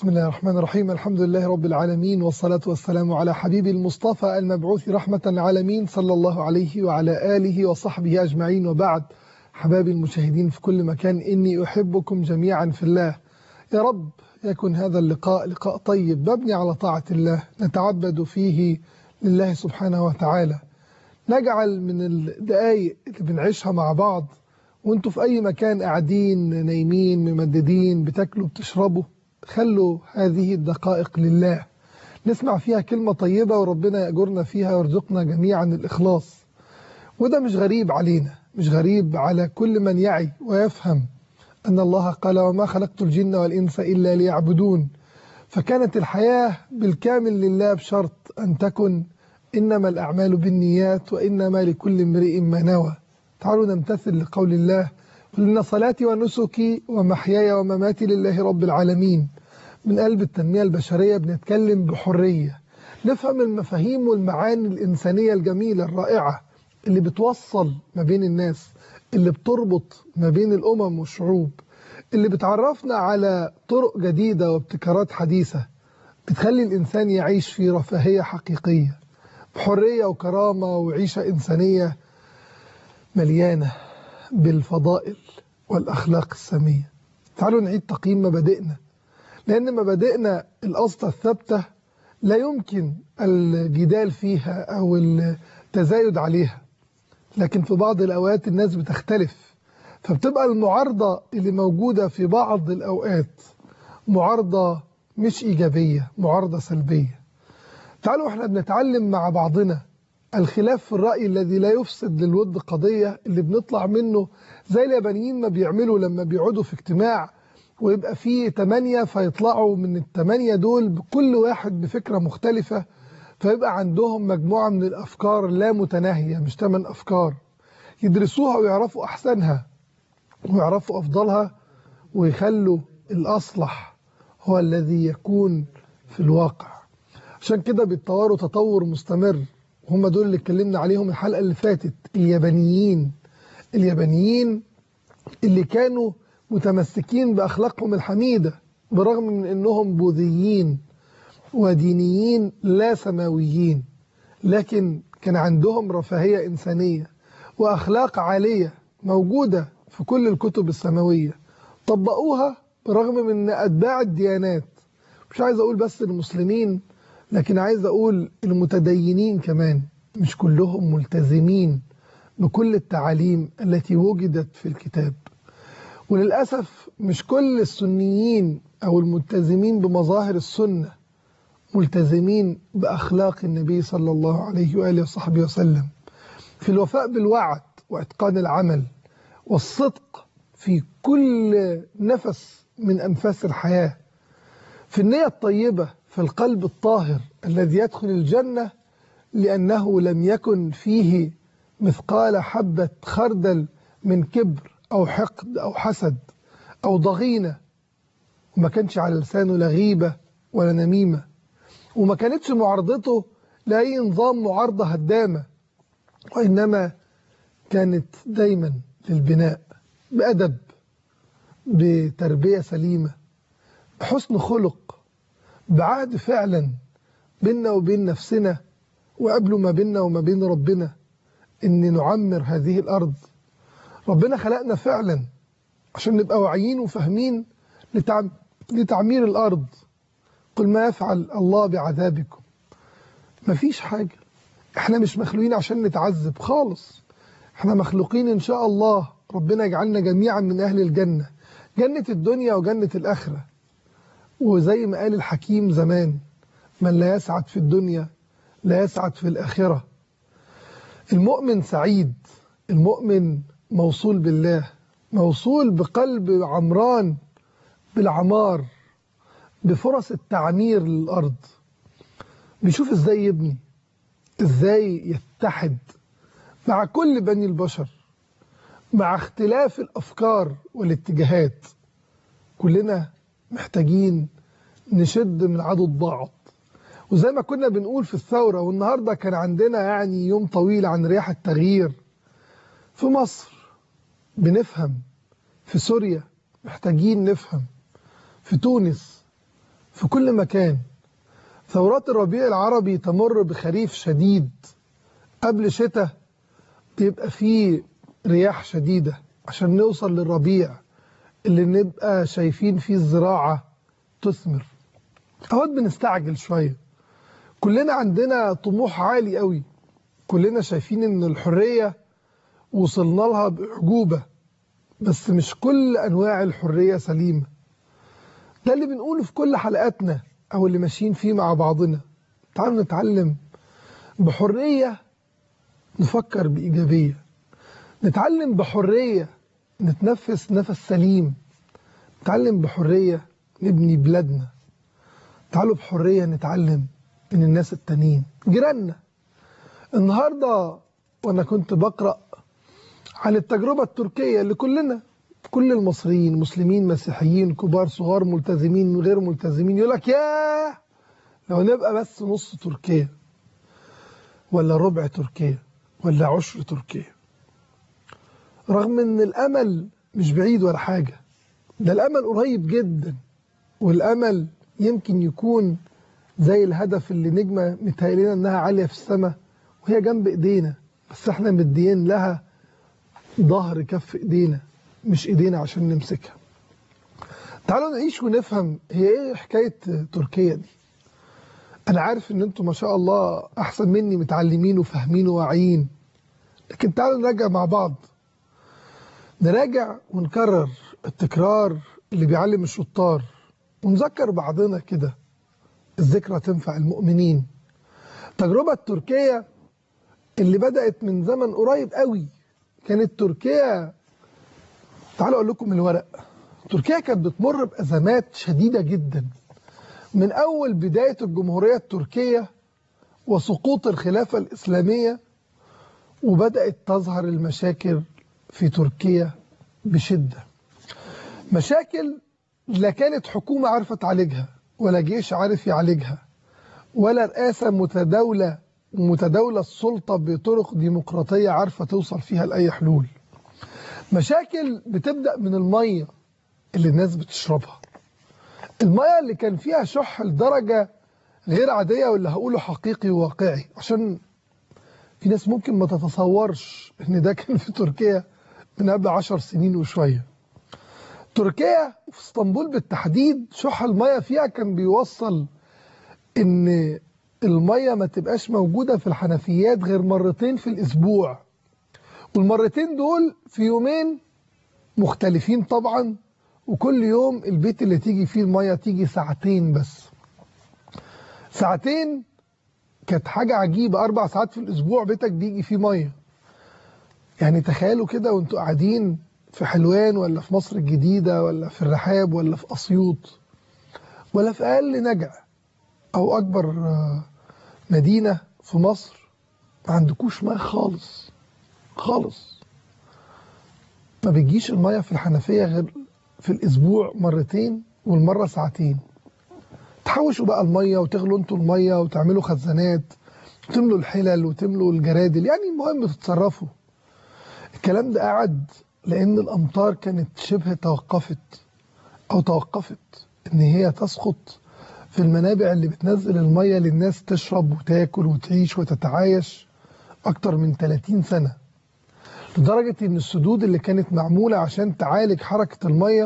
بسم الله الرحمن الرحيم الحمد لله رب العالمين والصلاة والسلام على حبيب المصطفى المبعوث رحمة العالمين صلى الله عليه وعلى آله وصحبه أجمعين وبعد حبايبي المشاهدين في كل مكان إني أحبكم جميعا في الله يا رب يكن هذا اللقاء لقاء طيب مبني على طاعة الله نتعبد فيه لله سبحانه وتعالى نجعل من الدقايق اللي بنعيشها مع بعض وانتوا في أي مكان قاعدين نايمين ممددين بتاكلوا بتشربوا خلوا هذه الدقائق لله نسمع فيها كلمة طيبة وربنا يأجرنا فيها ويرزقنا جميعا الإخلاص وده مش غريب علينا مش غريب على كل من يعي ويفهم أن الله قال وما خلقت الجن والإنس إلا ليعبدون فكانت الحياة بالكامل لله بشرط أن تكن إنما الأعمال بالنيات وإنما لكل امرئ ما نوى تعالوا نمتثل لقول الله قل إن صلاتي ونسكي ومحياي ومماتي لله رب العالمين من قلب التنمية البشرية بنتكلم بحرية نفهم المفاهيم والمعاني الإنسانية الجميلة الرائعة اللي بتوصل ما بين الناس اللي بتربط ما بين الأمم والشعوب اللي بتعرفنا على طرق جديدة وابتكارات حديثة بتخلي الإنسان يعيش في رفاهية حقيقية بحرية وكرامة وعيشة إنسانية مليانة بالفضائل والأخلاق السامية تعالوا نعيد تقييم مبادئنا لأن مبادئنا الأصل الثابتة لا يمكن الجدال فيها أو التزايد عليها لكن في بعض الأوقات الناس بتختلف فبتبقى المعارضة اللي موجودة في بعض الأوقات معارضة مش إيجابية معارضة سلبية تعالوا احنا بنتعلم مع بعضنا الخلاف في الرأي الذي لا يفسد للود قضية اللي بنطلع منه زي اليابانيين ما بيعملوا لما بيقعدوا في اجتماع ويبقى فيه تمانية فيطلعوا من التمانية دول بكل واحد بفكرة مختلفة فيبقى عندهم مجموعة من الأفكار لا متناهية مش تمن أفكار يدرسوها ويعرفوا أحسنها ويعرفوا أفضلها ويخلوا الأصلح هو الذي يكون في الواقع عشان كده بيتطوروا تطور مستمر هم دول اللي اتكلمنا عليهم الحلقة اللي فاتت اليابانيين اليابانيين اللي كانوا متمسكين بأخلاقهم الحميدة برغم من أنهم بوذيين ودينيين لا سماويين لكن كان عندهم رفاهية إنسانية وأخلاق عالية موجودة في كل الكتب السماوية طبقوها برغم من أتباع الديانات مش عايز أقول بس المسلمين لكن عايز أقول المتدينين كمان مش كلهم ملتزمين بكل التعاليم التي وجدت في الكتاب وللأسف مش كل السنيين أو الملتزمين بمظاهر السنة ملتزمين بأخلاق النبي صلى الله عليه وآله وصحبه وسلم في الوفاء بالوعد وإتقان العمل والصدق في كل نفس من أنفاس الحياة في النية الطيبة في القلب الطاهر الذي يدخل الجنة لأنه لم يكن فيه مثقال حبة خردل من كبر أو حقد أو حسد أو ضغينة وما كانش على لسانه لا غيبة ولا نميمة وما كانتش معارضته لأي نظام معارضة هدامة وإنما كانت دايما للبناء بأدب بتربية سليمة بحسن خلق بعهد فعلا بيننا وبين نفسنا وقبل ما بيننا وما بين ربنا ان نعمر هذه الارض ربنا خلقنا فعلا عشان نبقى واعيين وفاهمين لتعمير الارض قل ما يفعل الله بعذابكم مفيش حاجة احنا مش مخلوقين عشان نتعذب خالص احنا مخلوقين ان شاء الله ربنا يجعلنا جميعا من اهل الجنة جنة الدنيا وجنة الاخرة وزي ما قال الحكيم زمان من لا يسعد في الدنيا لا يسعد في الآخرة المؤمن سعيد المؤمن موصول بالله موصول بقلب عمران بالعمار بفرص التعمير للأرض بيشوف ازاي يبني ازاي يتحد مع كل بني البشر مع اختلاف الأفكار والاتجاهات كلنا محتاجين نشد من عدد بعض وزي ما كنا بنقول في الثورة والنهاردة كان عندنا يعني يوم طويل عن رياح التغيير في مصر بنفهم في سوريا محتاجين نفهم في تونس في كل مكان ثورات الربيع العربي تمر بخريف شديد قبل شتاء بيبقى فيه رياح شديدة عشان نوصل للربيع اللي نبقى شايفين فيه الزراعة تثمر أوقات بنستعجل شوية كلنا عندنا طموح عالي قوي كلنا شايفين ان الحرية وصلنا لها بأعجوبة بس مش كل أنواع الحرية سليمة ده اللي بنقوله في كل حلقاتنا أو اللي ماشيين فيه مع بعضنا تعالوا نتعلم بحرية نفكر بإيجابية نتعلم بحرية نتنفس نفس سليم نتعلم بحرية نبني بلادنا تعالوا بحرية نتعلم من الناس التانيين جيراننا النهاردة وأنا كنت بقرأ عن التجربة التركية اللي كلنا كل المصريين مسلمين مسيحيين كبار صغار ملتزمين غير ملتزمين يقول لك ياه لو نبقى بس نص تركيا ولا ربع تركيا ولا عشر تركيا رغم ان الامل مش بعيد ولا حاجة ده الامل قريب جدا والامل يمكن يكون زي الهدف اللي نجمة متهيألنا انها عالية في السماء وهي جنب ايدينا بس احنا مديين لها ظهر كف ايدينا مش ايدينا عشان نمسكها تعالوا نعيش ونفهم هي ايه حكاية تركيا دي انا عارف ان انتم ما شاء الله احسن مني متعلمين وفاهمين وواعيين لكن تعالوا نراجع مع بعض نراجع ونكرر التكرار اللي بيعلم الشطار ونذكر بعضنا كده الذكرى تنفع المؤمنين تجربة تركيا اللي بدأت من زمن قريب قوي كانت تركيا تعالوا أقول لكم الورق تركيا كانت بتمر بأزمات شديدة جدا من أول بداية الجمهورية التركية وسقوط الخلافة الإسلامية وبدأت تظهر المشاكل في تركيا بشدة مشاكل لا كانت حكومة عارفة تعالجها ولا جيش عارف يعالجها ولا رئاسة متداولة متداولة السلطة بطرق ديمقراطية عارفة توصل فيها لأي حلول مشاكل بتبدأ من المية اللي الناس بتشربها المية اللي كان فيها شح لدرجة غير عادية واللي هقوله حقيقي وواقعي عشان في ناس ممكن ما تتصورش ان ده كان في تركيا من قبل عشر سنين وشوية تركيا في اسطنبول بالتحديد شح المية فيها كان بيوصل ان المية ما تبقاش موجودة في الحنفيات غير مرتين في الاسبوع والمرتين دول في يومين مختلفين طبعا وكل يوم البيت اللي تيجي فيه المية تيجي ساعتين بس ساعتين كانت حاجة عجيبة أربع ساعات في الأسبوع بيتك بيجي فيه مية يعني تخيلوا كده وانتوا قاعدين في حلوان ولا في مصر الجديدة ولا في الرحاب ولا في أسيوط ولا في أقل نجع أو أكبر مدينة في مصر ما عندكوش ماء خالص خالص ما بيجيش المية في الحنفية غير في الأسبوع مرتين والمرة ساعتين تحوشوا بقى المية وتغلوا انتوا المية وتعملوا خزانات وتملوا الحلل وتملوا الجرادل يعني المهم تتصرفوا الكلام ده قعد لأن الأمطار كانت شبه توقفت أو توقفت إن هي تسقط في المنابع اللي بتنزل المية للناس تشرب وتاكل وتعيش وتتعايش أكتر من 30 سنة لدرجة إن السدود اللي كانت معمولة عشان تعالج حركة المية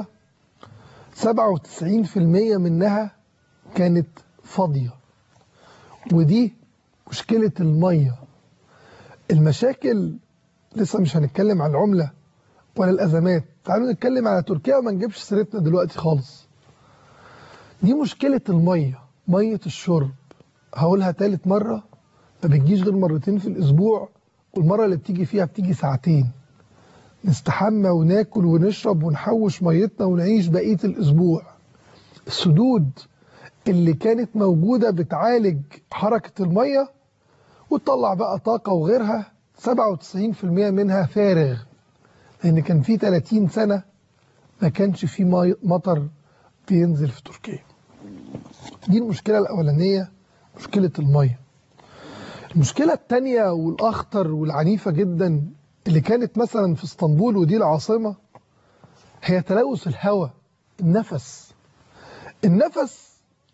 97% منها كانت فاضية ودي مشكلة المية المشاكل لسه مش هنتكلم عن العملة ولا الأزمات تعالوا نتكلم على تركيا وما نجيبش سيرتنا دلوقتي خالص دي مشكلة المية مية الشرب هقولها تالت مرة ما بتجيش غير مرتين في الأسبوع والمرة اللي بتيجي فيها بتيجي ساعتين نستحمى وناكل ونشرب ونحوش ميتنا ونعيش بقية الأسبوع السدود اللي كانت موجودة بتعالج حركة المية وتطلع بقى طاقة وغيرها 97% منها فارغ لأن كان في 30 سنة ما كانش في مطر بينزل في تركيا دي المشكلة الأولانية مشكلة المية المشكلة التانية والأخطر والعنيفة جدا اللي كانت مثلا في اسطنبول ودي العاصمة هي تلوث الهواء النفس النفس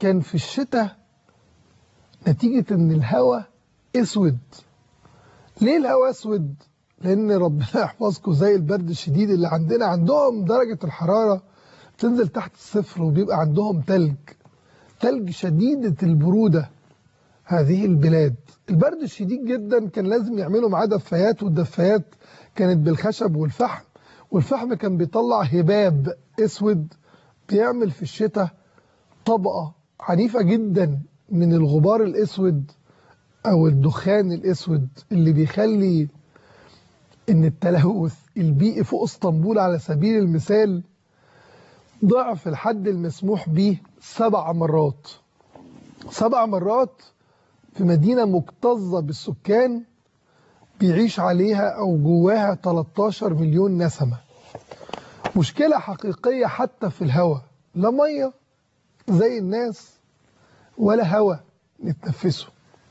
كان في الشتاء نتيجة ان الهواء اسود ليه الهواء اسود لان ربنا يحفظكم زي البرد الشديد اللي عندنا عندهم درجة الحرارة تنزل تحت الصفر وبيبقى عندهم تلج تلج شديدة البرودة هذه البلاد البرد الشديد جدا كان لازم يعملوا معاه دفايات والدفايات كانت بالخشب والفحم والفحم كان بيطلع هباب اسود بيعمل في الشتاء طبقة عنيفة جدا من الغبار الاسود او الدخان الاسود اللي بيخلي ان التلوث البيئي فوق اسطنبول على سبيل المثال ضعف الحد المسموح به سبع مرات سبع مرات في مدينة مكتظة بالسكان بيعيش عليها أو جواها 13 مليون نسمة مشكلة حقيقية حتى في الهواء لا مية زي الناس ولا هواء نتنفسه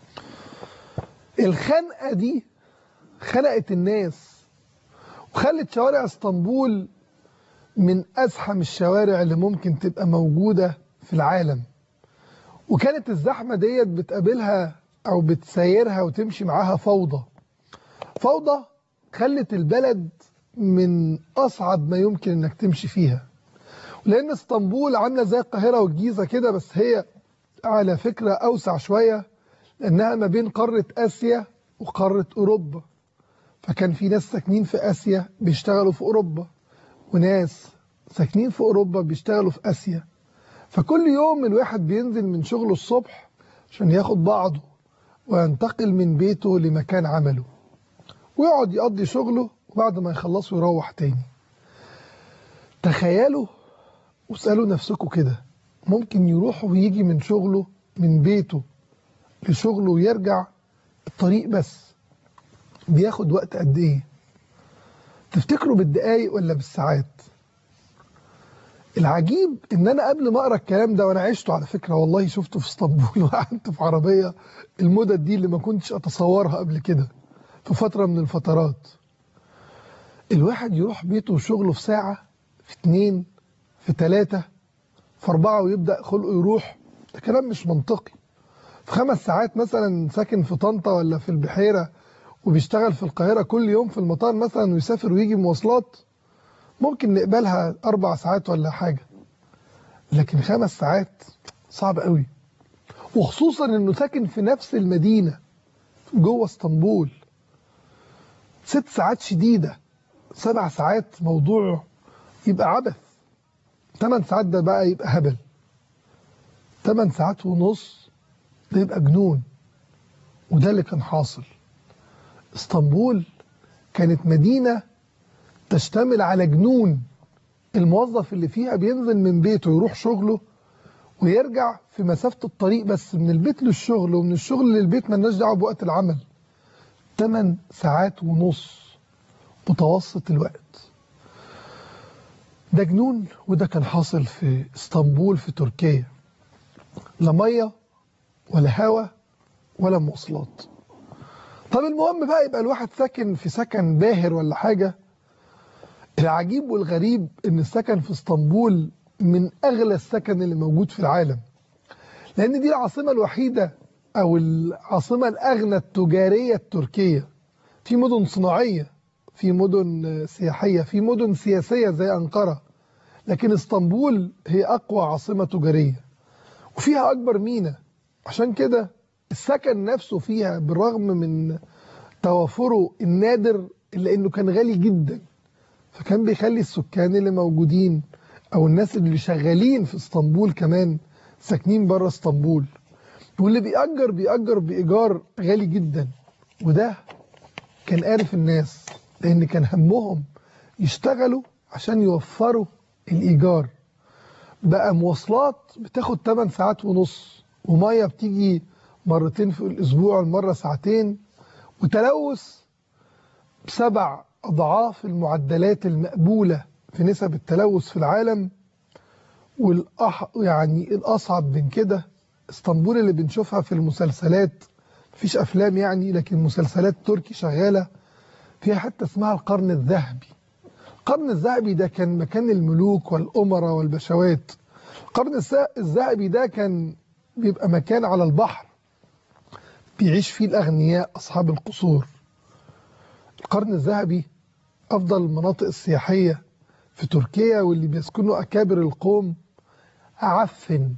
الخنقة دي خنقت الناس وخلت شوارع اسطنبول من أزحم الشوارع اللي ممكن تبقى موجودة في العالم وكانت الزحمة ديت بتقابلها أو بتسايرها وتمشي معاها فوضى فوضى خلت البلد من أصعب ما يمكن إنك تمشي فيها لأن اسطنبول عاملة زي القاهرة والجيزة كده بس هي على فكرة أوسع شوية لأنها ما بين قارة آسيا وقارة أوروبا فكان في ناس ساكنين في آسيا بيشتغلوا في أوروبا وناس ساكنين في أوروبا بيشتغلوا في آسيا فكل يوم الواحد بينزل من شغله الصبح عشان ياخد بعضه وينتقل من بيته لمكان عمله ويقعد يقضي شغله وبعد ما يخلصه يروح تاني تخيلوا واسألوا نفسكم كده ممكن يروح ويجي من شغله من بيته لشغله ويرجع الطريق بس بياخد وقت قد ايه تفتكروا بالدقايق ولا بالساعات العجيب ان انا قبل ما اقرا الكلام ده وانا عشته على فكره والله شفته في اسطنبول وقعدت في عربيه المدد دي اللي ما كنتش اتصورها قبل كده في فتره من الفترات الواحد يروح بيته وشغله في ساعه في اتنين في تلاته في اربعه ويبدا خلقه يروح ده كلام مش منطقي في خمس ساعات مثلا ساكن في طنطا ولا في البحيره وبيشتغل في القاهره كل يوم في المطار مثلا ويسافر ويجي مواصلات ممكن نقبلها أربع ساعات ولا حاجة لكن خمس ساعات صعب قوي وخصوصا انه ساكن في نفس المدينة جوه اسطنبول ست ساعات شديدة سبع ساعات موضوع يبقى عبث ثمان ساعات ده بقى يبقى هبل ثمان ساعات ونص ده يبقى جنون وده اللي كان حاصل اسطنبول كانت مدينه تشتمل على جنون الموظف اللي فيها بينزل من بيته يروح شغله ويرجع في مسافة الطريق بس من البيت للشغل ومن الشغل للبيت ملناش دعوه بوقت العمل 8 ساعات ونص متوسط الوقت ده جنون وده كان حاصل في اسطنبول في تركيا لا ميه ولا هوا ولا مواصلات طب المهم بقى يبقى الواحد ساكن في سكن باهر ولا حاجه العجيب والغريب ان السكن في اسطنبول من اغلى السكن اللي موجود في العالم لان دي العاصمة الوحيدة او العاصمة الاغنى التجارية التركية في مدن صناعية في مدن سياحية في مدن سياسية زي انقرة لكن اسطنبول هي اقوى عاصمة تجارية وفيها اكبر مينا عشان كده السكن نفسه فيها بالرغم من توافره النادر الا انه كان غالي جدا فكان بيخلي السكان اللي موجودين او الناس اللي شغالين في اسطنبول كمان ساكنين بره اسطنبول واللي بيأجر بيأجر بإيجار غالي جدا وده كان عارف الناس لأن كان همهم يشتغلوا عشان يوفروا الإيجار بقى مواصلات بتاخد 8 ساعات ونص ومية بتيجي مرتين في الأسبوع المرة ساعتين وتلوث بسبع أضعاف المعدلات المقبولة في نسب التلوث في العالم والأح يعني الأصعب من كده اسطنبول اللي بنشوفها في المسلسلات مفيش أفلام يعني لكن مسلسلات تركي شغالة فيها حتى اسمها القرن الذهبي القرن الذهبي ده كان مكان الملوك والأمراء والبشوات القرن الذهبي ده كان بيبقى مكان على البحر بيعيش فيه الأغنياء أصحاب القصور القرن الذهبي أفضل المناطق السياحية في تركيا واللي بيسكنوا أكابر القوم عفن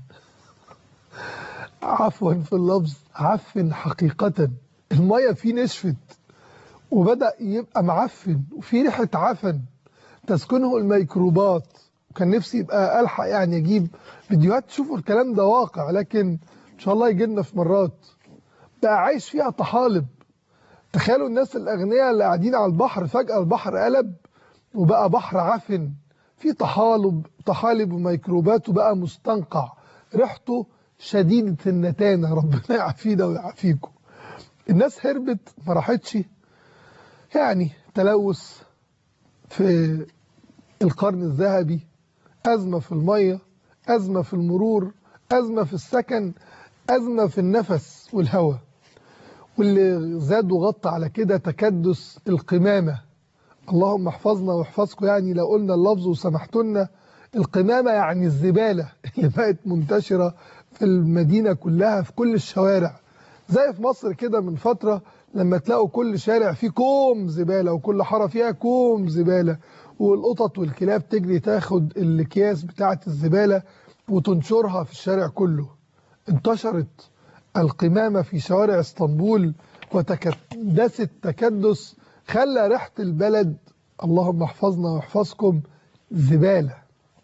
عفوا في اللفظ عفن حقيقة المية فيه نشفت وبدأ يبقى معفن وفي ريحة عفن تسكنه الميكروبات وكان نفسي يبقى ألحق يعني أجيب فيديوهات تشوفوا الكلام ده واقع لكن إن شاء الله يجي لنا في مرات بقى عايش فيها طحالب تخيلوا الناس الأغنياء اللي قاعدين على البحر فجأة البحر قلب وبقى بحر عفن في طحالب طحالب وميكروبات وبقى مستنقع ريحته شديدة النتانة ربنا يعافينا ويعافيكم الناس هربت ما راحتش يعني تلوث في القرن الذهبي أزمة في المية أزمة في المرور أزمة في السكن أزمة في النفس والهواء واللي زاد وغطى على كده تكدس القمامة اللهم احفظنا واحفظكم يعني لو قلنا اللفظ وسمحتنا القمامة يعني الزبالة اللي بقت منتشرة في المدينة كلها في كل الشوارع زي في مصر كده من فترة لما تلاقوا كل شارع فيه كوم زبالة وكل حارة فيها كوم زبالة والقطط والكلاب تجري تاخد الاكياس بتاعة الزبالة وتنشرها في الشارع كله انتشرت القمامة في شوارع اسطنبول وتكدست تكدس خلى ريحة البلد اللهم احفظنا واحفظكم زبالة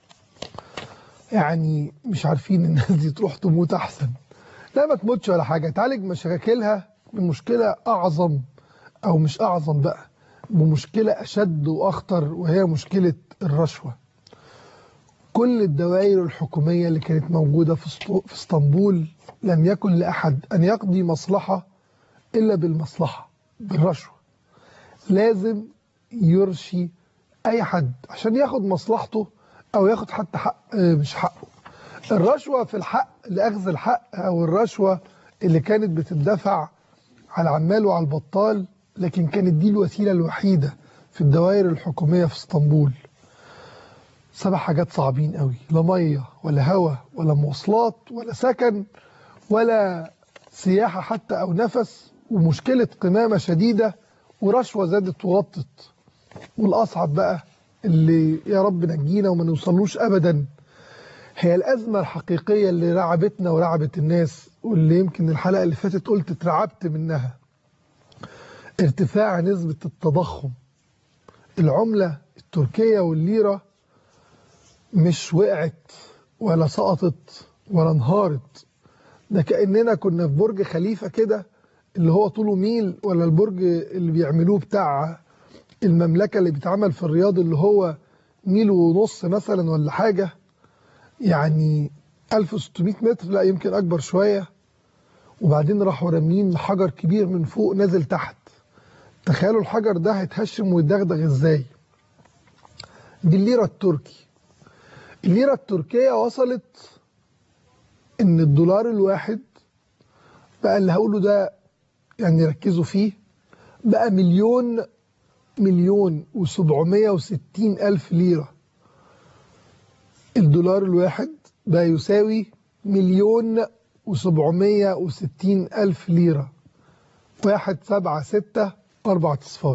يعني مش عارفين الناس دي تروح تموت أحسن لا ما تموتش ولا حاجة تعالج مشاكلها بمشكلة أعظم أو مش أعظم بقى بمشكلة أشد وأخطر وهي مشكلة الرشوة كل الدوائر الحكومية اللي كانت موجودة في اسطنبول لم يكن لأحد أن يقضي مصلحة إلا بالمصلحة بالرشوة لازم يرشي أي حد عشان ياخد مصلحته أو ياخد حتى حق مش حقه الرشوة في الحق لأخذ الحق أو الرشوة اللي كانت بتدفع على العمال وعلى البطال لكن كانت دي الوسيلة الوحيدة في الدوائر الحكومية في اسطنبول سبع حاجات صعبين قوي لا مية ولا هواء ولا مواصلات ولا سكن ولا سياحة حتى أو نفس ومشكلة قمامة شديدة ورشوة زادت وغطت والأصعب بقى اللي يا رب نجينا وما نوصلوش أبدا هي الأزمة الحقيقية اللي رعبتنا ورعبت الناس واللي يمكن الحلقة اللي فاتت قلت اترعبت منها ارتفاع نسبة التضخم العملة التركية والليرة مش وقعت ولا سقطت ولا انهارت ده كأننا كنا في برج خليفة كده اللي هو طوله ميل ولا البرج اللي بيعملوه بتاع المملكة اللي بيتعمل في الرياض اللي هو ميل ونص مثلا ولا حاجة يعني 1600 متر لا يمكن أكبر شوية وبعدين راحوا رامين حجر كبير من فوق نازل تحت تخيلوا الحجر ده هيتهشم ويدغدغ ازاي دي الليرة التركي الليرة التركية وصلت ان الدولار الواحد بقى اللي هقوله ده يعني ركزوا فيه بقى مليون مليون وسبعمية وستين ألف ليرة الدولار الواحد بقى يساوي مليون وسبعمية وستين ألف ليرة واحد سبعة ستة أربعة أصفار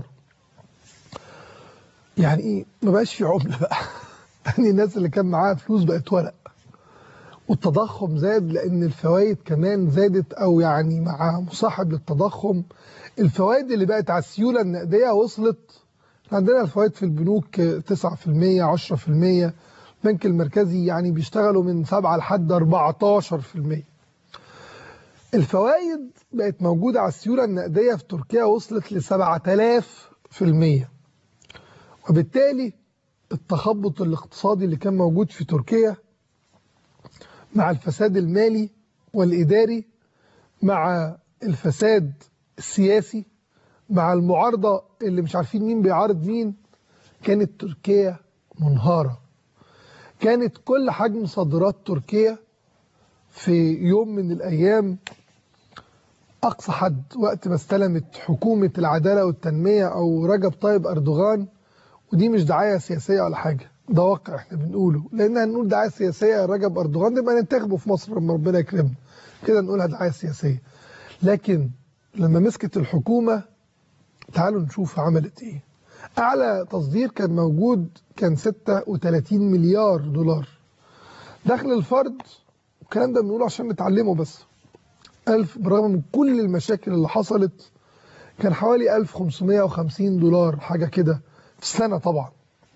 يعني إيه ما بقاش في عملة بقى يعني الناس اللي كان معاها فلوس بقت ورق والتضخم زاد لأن الفوائد كمان زادت أو يعني مع مصاحب للتضخم الفوائد اللي بقت على السيولة النقدية وصلت عندنا الفوائد في البنوك 9% 10% البنك المركزي يعني بيشتغلوا من 7 لحد 14% الفوائد بقت موجودة على السيولة النقدية في تركيا وصلت ل 7000% وبالتالي التخبط الاقتصادي اللي كان موجود في تركيا مع الفساد المالي والإداري مع الفساد السياسي مع المعارضة اللي مش عارفين مين بيعارض مين كانت تركيا منهارة كانت كل حجم صادرات تركيا في يوم من الأيام أقصى حد وقت ما استلمت حكومة العدالة والتنمية أو رجب طيب أردوغان ودي مش دعاية سياسية ولا حاجة ده واقع احنا بنقوله لأن هنقول دعاية سياسية رجب أردوغان نبقى ننتخبه في مصر لما ربنا يكرمنا كده نقولها دعاية سياسية لكن لما مسكت الحكومة تعالوا نشوف عملت ايه اعلى تصدير كان موجود كان 36 مليار دولار دخل الفرد الكلام ده بنقوله عشان نتعلمه بس ألف برغم من كل المشاكل اللي حصلت كان حوالي 1550 دولار حاجة كده في السنة طبعا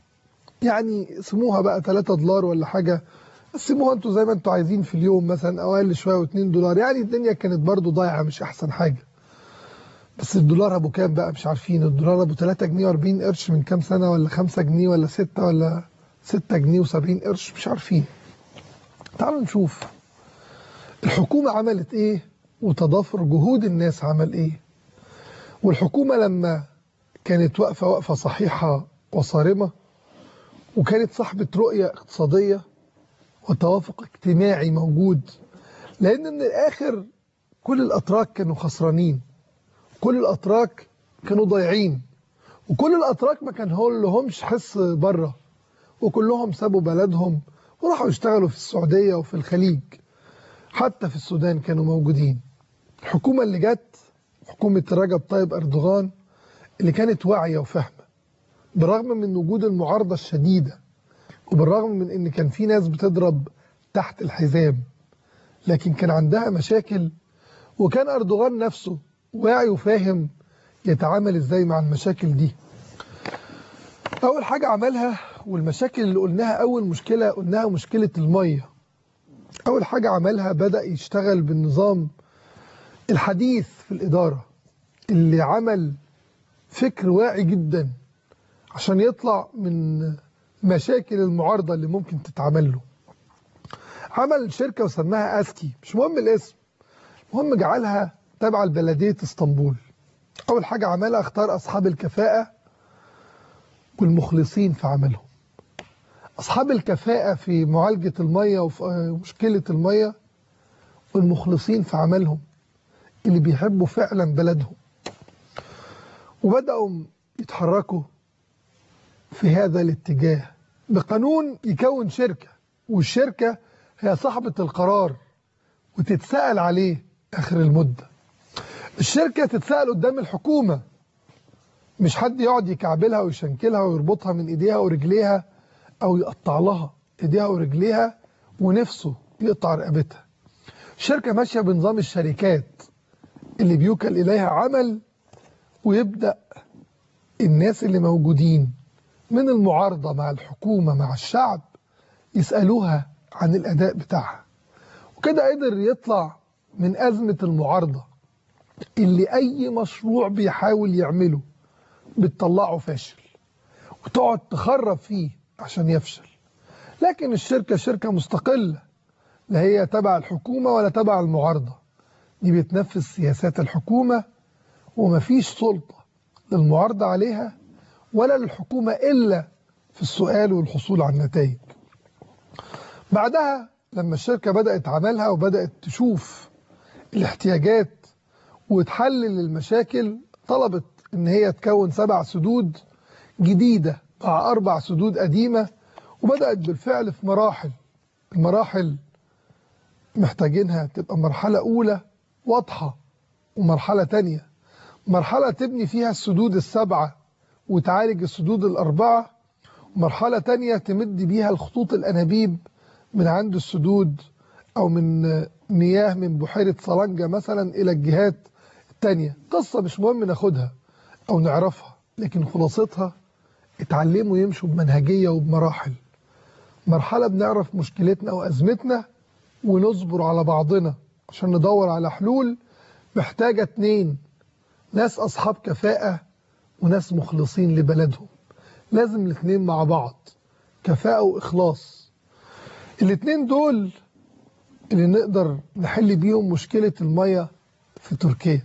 يعني سموها بقى 3 دولار ولا حاجة قسموها انتوا زي ما انتوا عايزين في اليوم مثلا او اقل شويه و2 دولار يعني الدنيا كانت برضو ضايعه مش احسن حاجه بس الدولار ابو كام بقى مش عارفين الدولار ابو 3 جنيه و40 قرش من كام سنه ولا 5 جنيه ولا 6 ولا 6 جنيه و70 قرش مش عارفين تعالوا نشوف الحكومه عملت ايه وتضافر جهود الناس عمل ايه والحكومه لما كانت واقفه وقفه صحيحه وصارمه وكانت صاحبه رؤيه اقتصاديه وتوافق اجتماعي موجود لان من الاخر كل الاتراك كانوا خسرانين كل الاتراك كانوا ضايعين وكل الاتراك ما كان هو لهمش حس بره وكلهم سابوا بلدهم وراحوا يشتغلوا في السعوديه وفي الخليج حتى في السودان كانوا موجودين الحكومه اللي جت حكومه رجب طيب اردوغان اللي كانت واعيه وفاهمه بالرغم من وجود المعارضه الشديده وبالرغم من ان كان في ناس بتضرب تحت الحزام لكن كان عندها مشاكل وكان اردوغان نفسه واعي وفاهم يتعامل ازاي مع المشاكل دي اول حاجة عملها والمشاكل اللي قلناها اول مشكلة قلناها مشكلة المية اول حاجة عملها بدأ يشتغل بالنظام الحديث في الادارة اللي عمل فكر واعي جدا عشان يطلع من مشاكل المعارضة اللي ممكن تتعمل له عمل شركة وسماها أسكي مش مهم الاسم المهم جعلها تابعة لبلدية اسطنبول أول حاجة عملها اختار أصحاب الكفاءة والمخلصين في عملهم أصحاب الكفاءة في معالجة المية وفي مشكلة المية والمخلصين في عملهم اللي بيحبوا فعلا بلدهم وبدأوا يتحركوا في هذا الاتجاه بقانون يكون شركة والشركة هي صاحبة القرار وتتسأل عليه آخر المدة الشركة تتسأل قدام الحكومة مش حد يقعد يكعبلها ويشنكلها ويربطها من ايديها ورجليها او يقطع لها ايديها ورجليها ونفسه يقطع رقبتها الشركة ماشية بنظام الشركات اللي بيوكل إليها عمل ويبدأ الناس اللي موجودين من المعارضة مع الحكومة مع الشعب يسألوها عن الأداء بتاعها وكده قدر يطلع من أزمة المعارضة اللي أي مشروع بيحاول يعمله بتطلعه فاشل وتقعد تخرب فيه عشان يفشل لكن الشركة شركة مستقلة لا هي تبع الحكومة ولا تبع المعارضة دي بتنفذ سياسات الحكومة ومفيش سلطة للمعارضة عليها ولا للحكومة إلا في السؤال والحصول على النتائج بعدها لما الشركة بدأت عملها وبدأت تشوف الاحتياجات وتحلل المشاكل طلبت ان هي تكون سبع سدود جديدة مع أربع سدود قديمة وبدأت بالفعل في مراحل المراحل محتاجينها تبقى مرحلة أولى واضحة ومرحلة تانية مرحلة تبني فيها السدود السبعة وتعالج السدود الأربعة ومرحلة تانية تمد بيها الخطوط الأنابيب من عند السدود أو من مياه من بحيرة صلنجة مثلا إلى الجهات التانية قصة مش مهم ناخدها أو نعرفها لكن خلاصتها اتعلموا يمشوا بمنهجية وبمراحل مرحلة بنعرف مشكلتنا أو أزمتنا ونصبر على بعضنا عشان ندور على حلول محتاجة اتنين ناس أصحاب كفاءة وناس مخلصين لبلدهم لازم الاتنين مع بعض كفاءة وإخلاص الاتنين دول اللي نقدر نحل بيهم مشكلة المية في تركيا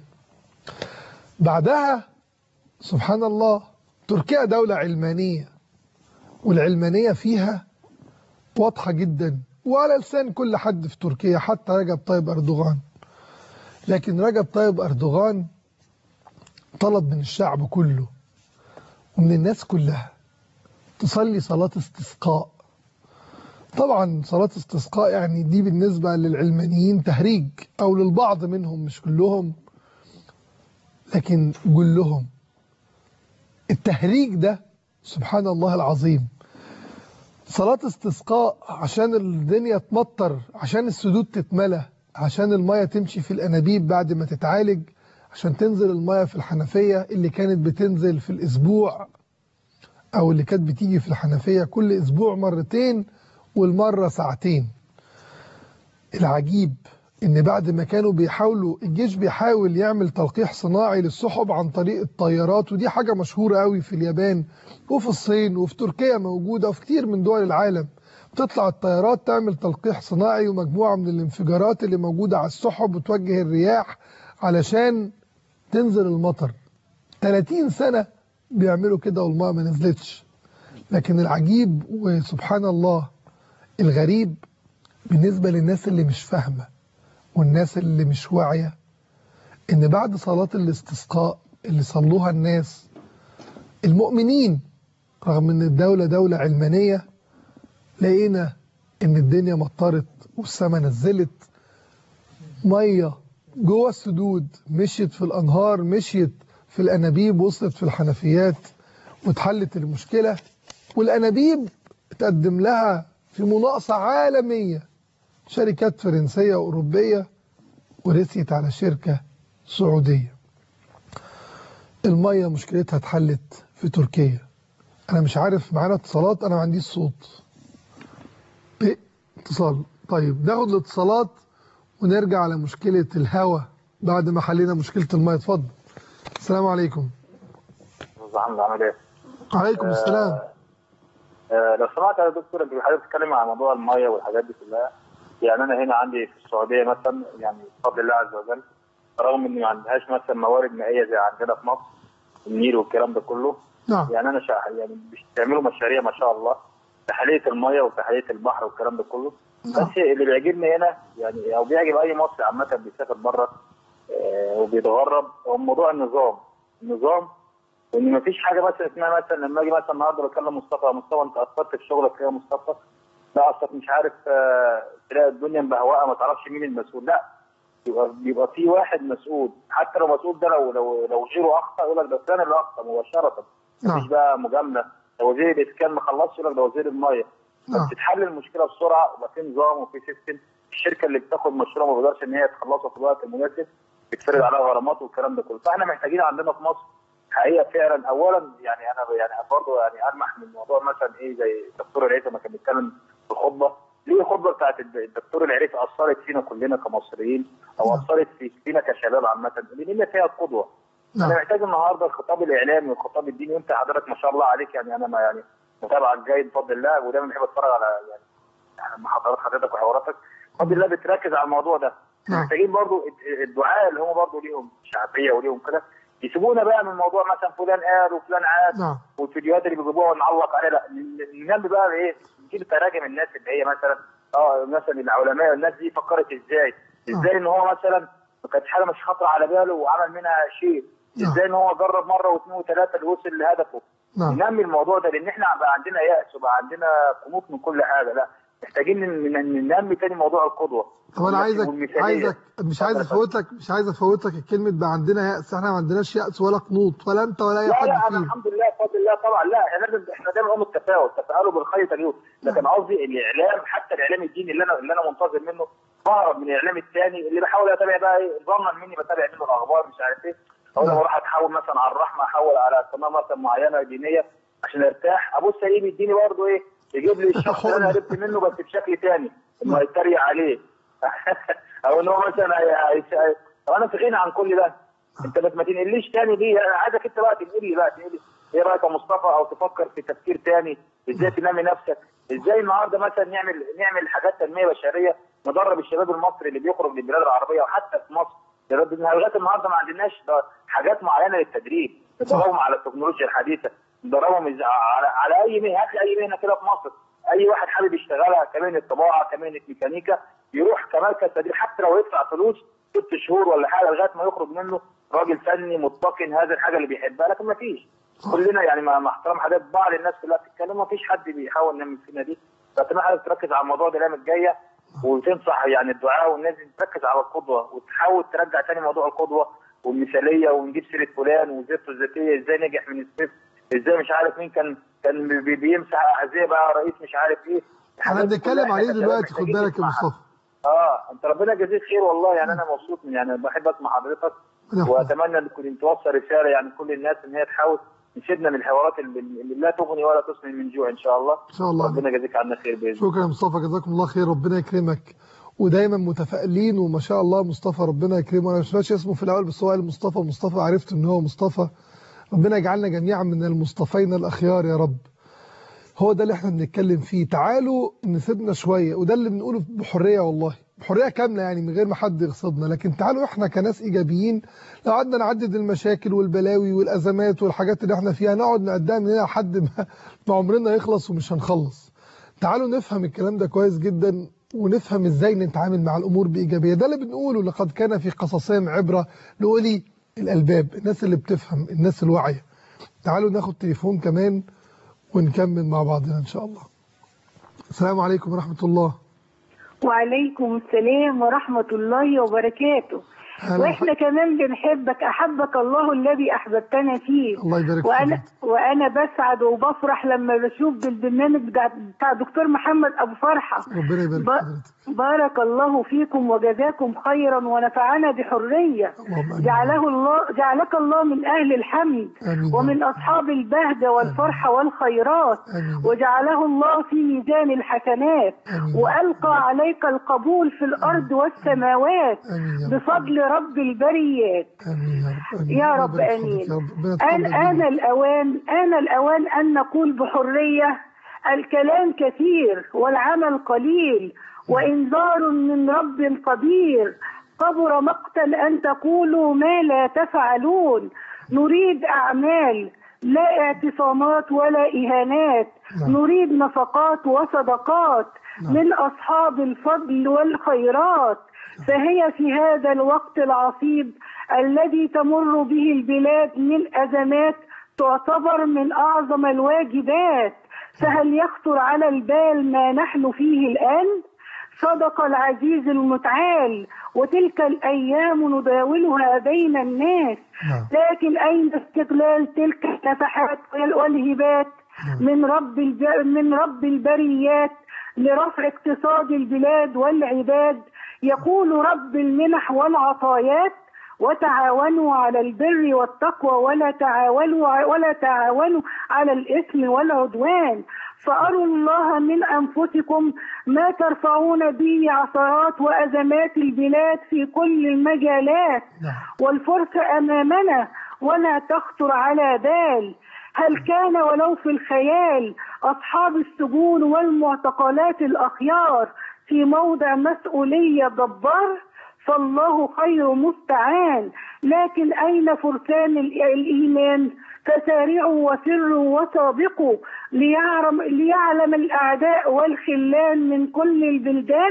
بعدها سبحان الله تركيا دولة علمانية والعلمانية فيها واضحة جدا وعلى لسان كل حد في تركيا حتى رجب طيب أردوغان لكن رجب طيب أردوغان طلب من الشعب كله ومن الناس كلها تصلي صلاة استسقاء طبعا صلاة استسقاء يعني دي بالنسبة للعلمانيين تهريج أو للبعض منهم مش كلهم لكن كلهم التهريج ده سبحان الله العظيم صلاة استسقاء عشان الدنيا تمطر عشان السدود تتملى عشان المية تمشي في الأنابيب بعد ما تتعالج عشان تنزل المية في الحنفية اللي كانت بتنزل في الأسبوع أو اللي كانت بتيجي في الحنفية كل أسبوع مرتين والمرة ساعتين العجيب ان بعد ما كانوا بيحاولوا الجيش بيحاول يعمل تلقيح صناعي للسحب عن طريق الطيارات ودي حاجة مشهورة قوي في اليابان وفي الصين وفي تركيا موجودة وفي كتير من دول العالم بتطلع الطيارات تعمل تلقيح صناعي ومجموعة من الانفجارات اللي موجودة على السحب وتوجه الرياح علشان تنزل المطر 30 سنة بيعملوا كده والماء ما نزلتش لكن العجيب وسبحان الله الغريب بالنسبة للناس اللي مش فاهمة والناس اللي مش واعية ان بعد صلاة الاستسقاء اللي صلوها الناس المؤمنين رغم ان الدولة دولة علمانية لقينا ان الدنيا مطرت والسماء نزلت مية جوه السدود مشيت في الانهار مشيت في الانابيب وصلت في الحنفيات واتحلت المشكلة والانابيب تقدم لها في مناقصة عالمية شركات فرنسية وأوروبية ورثيت على شركة سعودية المية مشكلتها اتحلت في تركيا أنا مش عارف معانا اتصالات أنا ما عنديش صوت إيه اتصال طيب ناخد الاتصالات ونرجع على مشكلة الهواء بعد ما حلينا مشكلة المية اتفضل السلام عليكم استاذ عامل عامل ايه؟ عليكم السلام آه لو سمعت يا دكتور انت حضرتك بتتكلم عن موضوع الميه والحاجات دي كلها يعني انا هنا عندي في السعوديه مثلا يعني بفضل الله عز وجل رغم اني ما عندهاش مثلا موارد مائيه زي عندنا في مصر النيل والكلام ده كله نعم يعني انا شا... يعني بيعملوا مشاريع ما شاء الله تحليه الميه وتحليه البحر والكلام ده كله نعم. بس اللي بيعجبني هنا يعني او بيعجب اي مصري عامه بيسافر بره آه وبيتغرب هو موضوع النظام النظام وان مفيش حاجه مثلا اسمها مثلا لما اجي مثلا النهارده بكلم مصطفى يا مصطفى انت قصرت في شغلك يا مصطفى لا اصلك مش عارف آه، تلاقي الدنيا مبهوقه ما تعرفش مين المسؤول لا بيبقى بيبقى في واحد مسؤول حتى لو مسؤول ده لو لو لو غيره اخطا يقول لك ده فلان اللي اخطا مباشره نعم. مفيش بقى مجامله لو وزير الاسكان ما خلصش يقول لك ده وزير الميه نعم. بتتحل المشكله بسرعه ويبقى في نظام وفي سيستم الشركه اللي بتاخد مشروع ما بتقدرش ان هي تخلصه في الوقت المناسب بتفرض عليها غرامات والكلام ده كله فاحنا محتاجين عندنا في مصر حقيقه فعلا اولا يعني انا يعني برضه يعني المح من موضوع مثلا ايه زي الدكتور العيسى ما كان بيتكلم في الخطبه ليه الخطبه بتاعت الدكتور العريفي اثرت فينا كلنا كمصريين او نعم. اثرت في فينا كشباب عامه لان هي فيها القدوه انا نعم محتاج النهارده الخطاب الاعلامي والخطاب الديني وانت حضرتك ما شاء الله عليك يعني انا ما يعني متابعك جيد بفضل الله ودايما بحب اتفرج على يعني محاضرات حضرتك وحواراتك بفضل الله بتركز على الموضوع ده نعم. محتاجين برضو الدعاء اللي هم برضو ليهم شعبيه وليهم كده يسيبونا بقى من موضوع مثلا فلان قال وفلان عاد نعم والفيديوهات اللي بيجيبوها ونعلق عليها لا ن- ننمي بقى ايه نجيب تراجم الناس اللي هي مثلا اه مثلا العلماء الناس دي فكرت ازاي ازاي ان هو مثلا ما كانتش حاجه مش خاطره على باله وعمل منها شيء نعم. ازاي ان هو جرب مره واثنين وثلاثه اللي وصل لهدفه نعم ننمي الموضوع ده لان احنا بقى عندنا يأس وبقى عندنا قنوط من كل حاجه لا محتاجين ن- ن- ننمي تاني موضوع القدوه طب انا عايزك والمثالية. عايزك مش عايز افوت لك مش عايز افوت لك الكلمه بقى عندنا يأس احنا ما عندناش يأس ولا قنوط ولا انت ولا اي لا حد لا انا فينا الحمد لله بفضل الله طبعا لا احنا لازم احنا دايما نقول التفاؤل تفاؤلوا بالخير تجدوه لكن قصدي الاعلام حتى الاعلام الديني اللي انا اللي انا منتظر منه بهرب من الاعلام الثاني اللي بحاول اتابع بقى ايه ظنا مني بتابع منه الاخبار مش عارف ايه اول ما نعم. اروح اتحول مثلا على الرحمه احول على قناه مثلا معينه دينيه عشان ارتاح ابص الاقيه بيديني برضه ايه يجيب لي الشخص اللي انا هربت منه بس بشكل ثاني انه هيتريق عليه او ان هو مثلا هي- هي- طب انا في غنى عن كل ده انت بس ما تنقليش تاني دي انا عايزك انت بقى تنقل لي بقى تنقل لي ايه رايك يا مصطفى او تفكر في تفكير تاني ازاي تنمي نفسك ازاي النهارده مثلا نعمل نعمل حاجات تنميه بشريه ندرب الشباب المصري اللي بيخرج للبلاد العربيه وحتى في مصر لغايه لغاية النهارده ما عندناش ده- حاجات معينه للتدريب ندربهم على التكنولوجيا الحديثه ندربهم إز- على, على اي مهنه هات لي اي مهنه كده في مصر اي واحد حابب يشتغلها كمهنه طباعه كمهنه ميكانيكا يروح كمركز تدريب حتى لو يدفع فلوس ست شهور ولا حاجه لغايه ما يخرج منه راجل فني متقن هذا الحاجه اللي بيحبها لكن ما فيش كلنا يعني مع مع احترام حاجات بعض الناس كلها بتتكلم ما فيش حد بيحاول ينمي فينا دي فاتمنى حضرتك تركز على الموضوع ده الايام الجايه وتنصح يعني الدعاء والناس دي تركز على القدوه وتحاول ترجع تاني موضوع القدوه والمثاليه ونجيب سيره فلان وسيرته الذاتيه ازاي نجح من الصفر ازاي مش عارف مين كان كان بي- بيمسح ازاي بقى رئيس مش عارف ايه احنا الحاجات دي بنتكلم كلها عليه إحنا دلوقتي خد محتاجين بالك يا نسمعها. مصطفى اه انت ربنا يجازيك خير والله يعني انا مبسوط من- يعني بحب اسمع حضرتك نعم. واتمنى ان تكون توصل رساله يعني كل الناس ان هي تحاول تشدنا من الحوارات اللي, اللي لا تغني ولا تسمن من جوع ان شاء الله ان شاء الله ربنا يجازيك عنا خير باذن الله شكرا يا مصطفى جزاكم الله خير ربنا يكرمك ودايما متفائلين وما شاء الله مصطفى ربنا يكرمه انا مش فاكر اسمه في الاول بس هو قال مصطفى مصطفى عرفت ان هو مصطفى ربنا يجعلنا جميعا من المصطفين الاخيار يا رب هو ده اللي احنا بنتكلم فيه تعالوا نسيبنا شويه وده اللي بنقوله بحريه والله بحريه كامله يعني من غير ما حد يغصبنا لكن تعالوا احنا كناس ايجابيين لو قعدنا نعدد المشاكل والبلاوي والازمات والحاجات اللي احنا فيها نقعد نقدمها من هنا لحد ما ما عمرنا يخلص ومش هنخلص تعالوا نفهم الكلام ده كويس جدا ونفهم ازاي نتعامل مع الامور بايجابيه ده اللي بنقوله لقد كان في قصصهم عبره لاولي الالباب الناس اللي بتفهم الناس الواعيه تعالوا ناخد تليفون كمان ونكمل مع بعضنا ان شاء الله السلام عليكم ورحمه الله وعليكم السلام ورحمة الله وبركاته أهلا واحنا كمان بنحبك احبك الله الذي احببتنا فيه الله يبارك وانا فيك وانا بسعد وبفرح لما بشوف بالبرنامج بتاع بتاع دكتور محمد ابو فرحه ربنا يبارك ب- في حضرتك بارك الله فيكم وجزاكم خيرا ونفعنا بحريه اللهم آمين. جعله الله جعلك الله من اهل الحمد آمين. ومن اصحاب البهجه والفرحه والخيرات آمين. وجعله الله في ميزان الحسنات آمين. والقى عليك القبول في الارض والسماوات آمين يا رب. بفضل رب البريات امين يا رب امين يا ربنا رب يبارك فيك امين يا رب ربنا آن يتقبل آن منك. الأوان آن الأوان أن نقول بحرية الكلام كثير والعمل قليل وإنذار من رب قدير كبر مقتا أن تقولوا ما لا تفعلون نريد أعمال لا اعتصامات ولا إهانات نعم. نريد نفقات وصدقات نعم. من أصحاب الفضل والخيرات فهي في هذا الوقت العصيب الذي تمر به البلاد من أزمات تعتبر من أعظم الواجبات فهل يخطر على البال ما نحن فيه الآن؟ صدق العزيز المتعال وتلك الأيام نداولها بين الناس نعم. لكن أين استغلال تلك النفحات والهبات من رب الب- من رب البريات لرفع اقتصاد البلاد والعباد يقول رب المنح والعطايات وتعاونوا على البر والتقوى ولا تعاونوا ولا تعاونوا على الإثم والعدوان فأروا الله من أنفسكم ما ترفعون به عثرات وأزمات البلاد في كل المجالات نعم. والفرصة أمامنا ولا تخطر على بال هل كان ولو في الخيال أصحاب السجون والمعتقلات الأخيار في موضع مسؤولية جبار فالله خير مستعان لكن أين فرسان ال- الإيمان فسارعوا وسروا وسابقوا ليعلم, ليعلم الأعداء والخلان من كل البلدان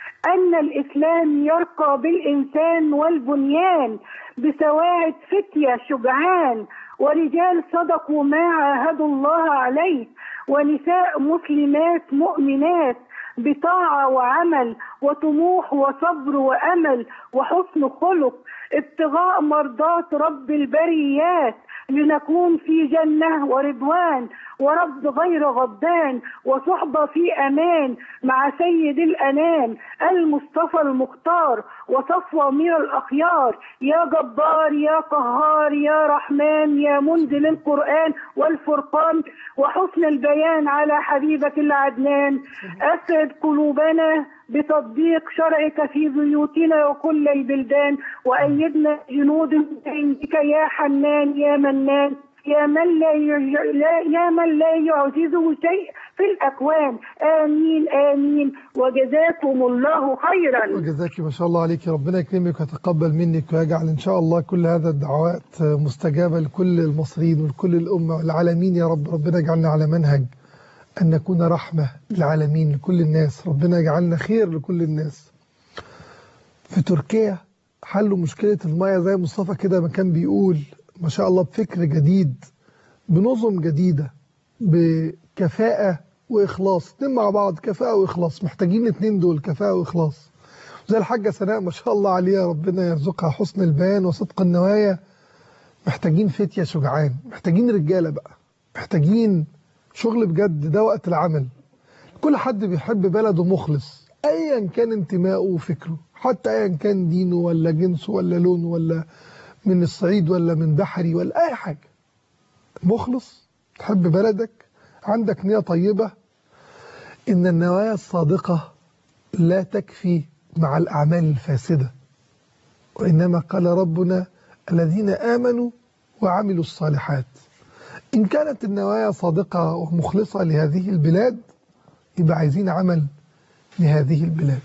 أن الإسلام يرقى بالإنسان والبنيان بسواعد فتية شجعان ورجال صدقوا ما عاهدوا الله عليه ونساء مسلمات مؤمنات بطاعة وعمل وطموح وصبر وأمل وحسن خلق ابتغاء مرضات رب البريات لنكون في جنة ورضوان ورب غير غضبان وصحبة في أمان مع سيد الأنام المصطفى المختار وصفوة من الأخيار يا جبار يا قهار يا رحمن يا منزل القرآن والفرقان وحسن البيان على حبيبك العدنان أسعد قلوبنا بتطبيق شرعك في بيوتنا وكل البلدان وأيدنا جنود من عندك يا حنان يا منان يا من لا, يع... لا يا من لا يعجزه شيء في الأكوان آمين آمين وجزاكم الله خيرا وجزاك ما شاء الله عليك ربنا يكرمك ويتقبل منك ويجعل ان شاء الله كل هذا الدعوات مستجابه لكل المصريين ولكل الامه والعالمين يا رب ربنا يجعلنا على منهج ان نكون رحمه للعالمين لكل الناس ربنا يجعلنا خير لكل الناس في تركيا حلوا مشكله الميه زي مصطفى كده ما كان بيقول ما شاء الله بفكر جديد بنظم جديده بكفاءه واخلاص اتنين مع بعض كفاءه واخلاص محتاجين الاتنين دول كفاءه واخلاص زي الحاجه سناء ما شاء الله عليها ربنا يرزقها حسن البيان وصدق النوايا محتاجين فتيه شجعان محتاجين رجاله بقى محتاجين شغل بجد ده وقت العمل كل حد بيحب بلده مخلص ايا كان انتمائه وفكره حتى ايا كان دينه ولا جنسه ولا لونه ولا من الصعيد ولا من بحري ولا اي حاجه مخلص تحب بلدك عندك نيه طيبه ان النوايا الصادقه لا تكفي مع الاعمال الفاسده وانما قال ربنا الذين امنوا وعملوا الصالحات ان كانت النوايا صادقه ومخلصه لهذه البلاد يبقى عايزين عمل لهذه البلاد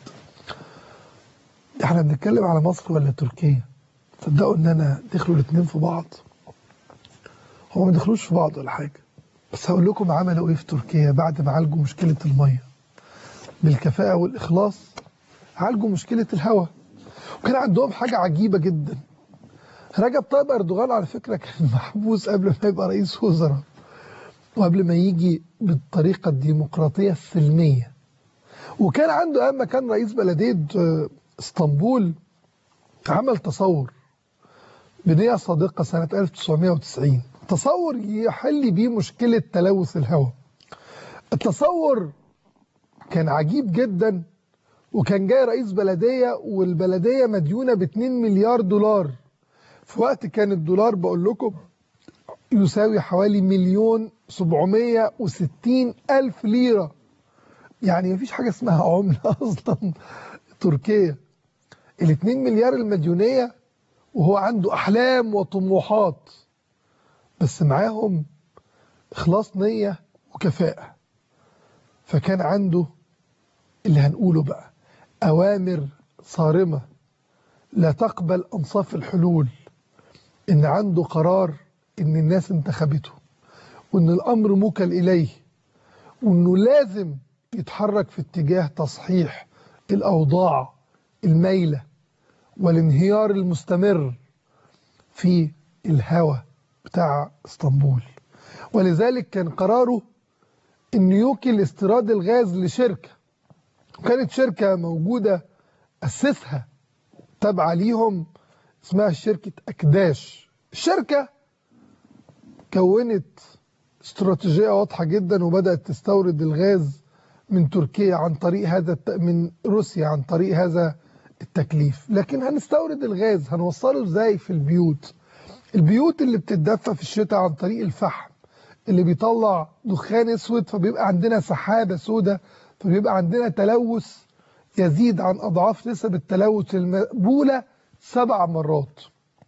احنا بنتكلم على مصر ولا تركيا تصدقوا ان انا دخلوا الاثنين في بعض هو ما دخلوش في بعض ولا حاجه بس هقول لكم عملوا ايه في تركيا بعد ما عالجوا مشكله الميه بالكفاءه والاخلاص عالجوا مشكله الهواء وكان عندهم حاجه عجيبه جدا رجب طيب اردوغان على فكره كان محبوس قبل ما يبقى رئيس وزراء وقبل ما يجي بالطريقه الديمقراطيه السلميه وكان عنده اما كان رئيس بلديه اسطنبول عمل تصور بنية صادقة سنة 1990 تصور يحل بيه مشكلة تلوث الهواء التصور كان عجيب جدا وكان جاي رئيس بلدية والبلدية مديونة ب 2 مليار دولار في وقت كان الدولار بقول لكم يساوي حوالي مليون 760 ألف ليرة يعني مفيش حاجة اسمها عملة أصلا تركيا ال 2 مليار المديونية وهو عنده أحلام وطموحات بس معاهم إخلاص نية وكفاءة فكان عنده اللي هنقوله بقى أوامر صارمة لا تقبل أنصاف الحلول إن عنده قرار إن الناس انتخبته وإن الأمر موكل إليه وإنه لازم يتحرك في اتجاه تصحيح الأوضاع الميلة والانهيار المستمر في الهوى بتاع اسطنبول ولذلك كان قراره انه يوكل استيراد الغاز لشركه وكانت شركه موجوده اسسها تابعه ليهم اسمها شركه اكداش الشركه كونت استراتيجيه واضحه جدا وبدات تستورد الغاز من تركيا عن طريق هذا من روسيا عن طريق هذا التكليف لكن هنستورد الغاز هنوصله ازاي في البيوت البيوت اللي بتتدفى في الشتاء عن طريق الفحم اللي بيطلع دخان اسود فبيبقى عندنا سحابه سوداء فبيبقى عندنا تلوث يزيد عن اضعاف نسب التلوث المقبوله سبع مرات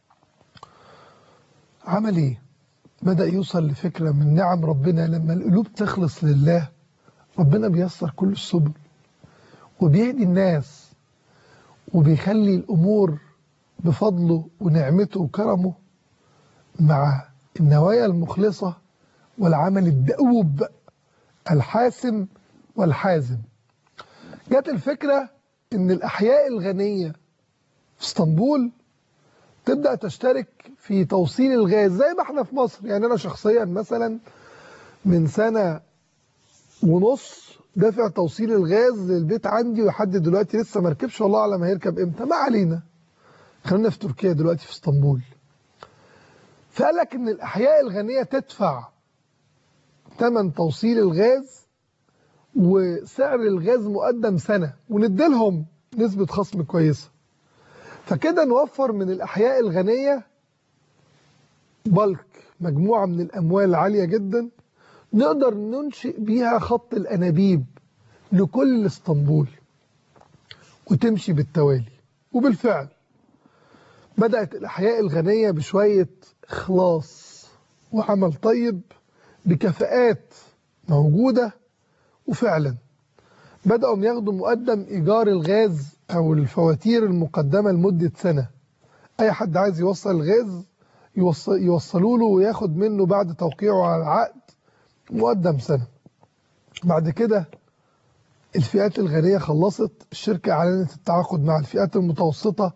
عمل ايه بدا يوصل لفكره من نعم ربنا لما القلوب تخلص لله ربنا بيسر كل السبل وبيهدي الناس وبيخلي الامور بفضله ونعمته وكرمه مع النوايا المخلصه والعمل الدؤوب الحاسم والحازم جت الفكره ان الاحياء الغنيه في اسطنبول تبدا تشترك في توصيل الغاز زي ما احنا في مصر يعني انا شخصيا مثلا من سنه ونص دافع توصيل الغاز للبيت عندي ولحد دلوقتي لسه ما ركبش والله اعلم هيركب امتى ما علينا خلينا في تركيا دلوقتي في اسطنبول فقال لك ان الاحياء الغنيه تدفع ثمن توصيل الغاز وسعر الغاز مقدم سنه ونديلهم نسبه خصم كويسه فكده نوفر من الاحياء الغنيه بلك مجموعه من الاموال العاليه جدا نقدر ننشئ بيها خط الانابيب لكل اسطنبول وتمشي بالتوالي وبالفعل بدأت الأحياء الغنية بشوية إخلاص وعمل طيب بكفاءات موجودة وفعلا بدأوا ياخدوا مقدم إيجار الغاز أو الفواتير المقدمة لمدة سنة أي حد عايز يوصل الغاز يوصل يوصلوا له وياخد منه بعد توقيعه على العقد مقدم سنة بعد كده الفئات الغنية خلصت الشركة أعلنت التعاقد مع الفئات المتوسطة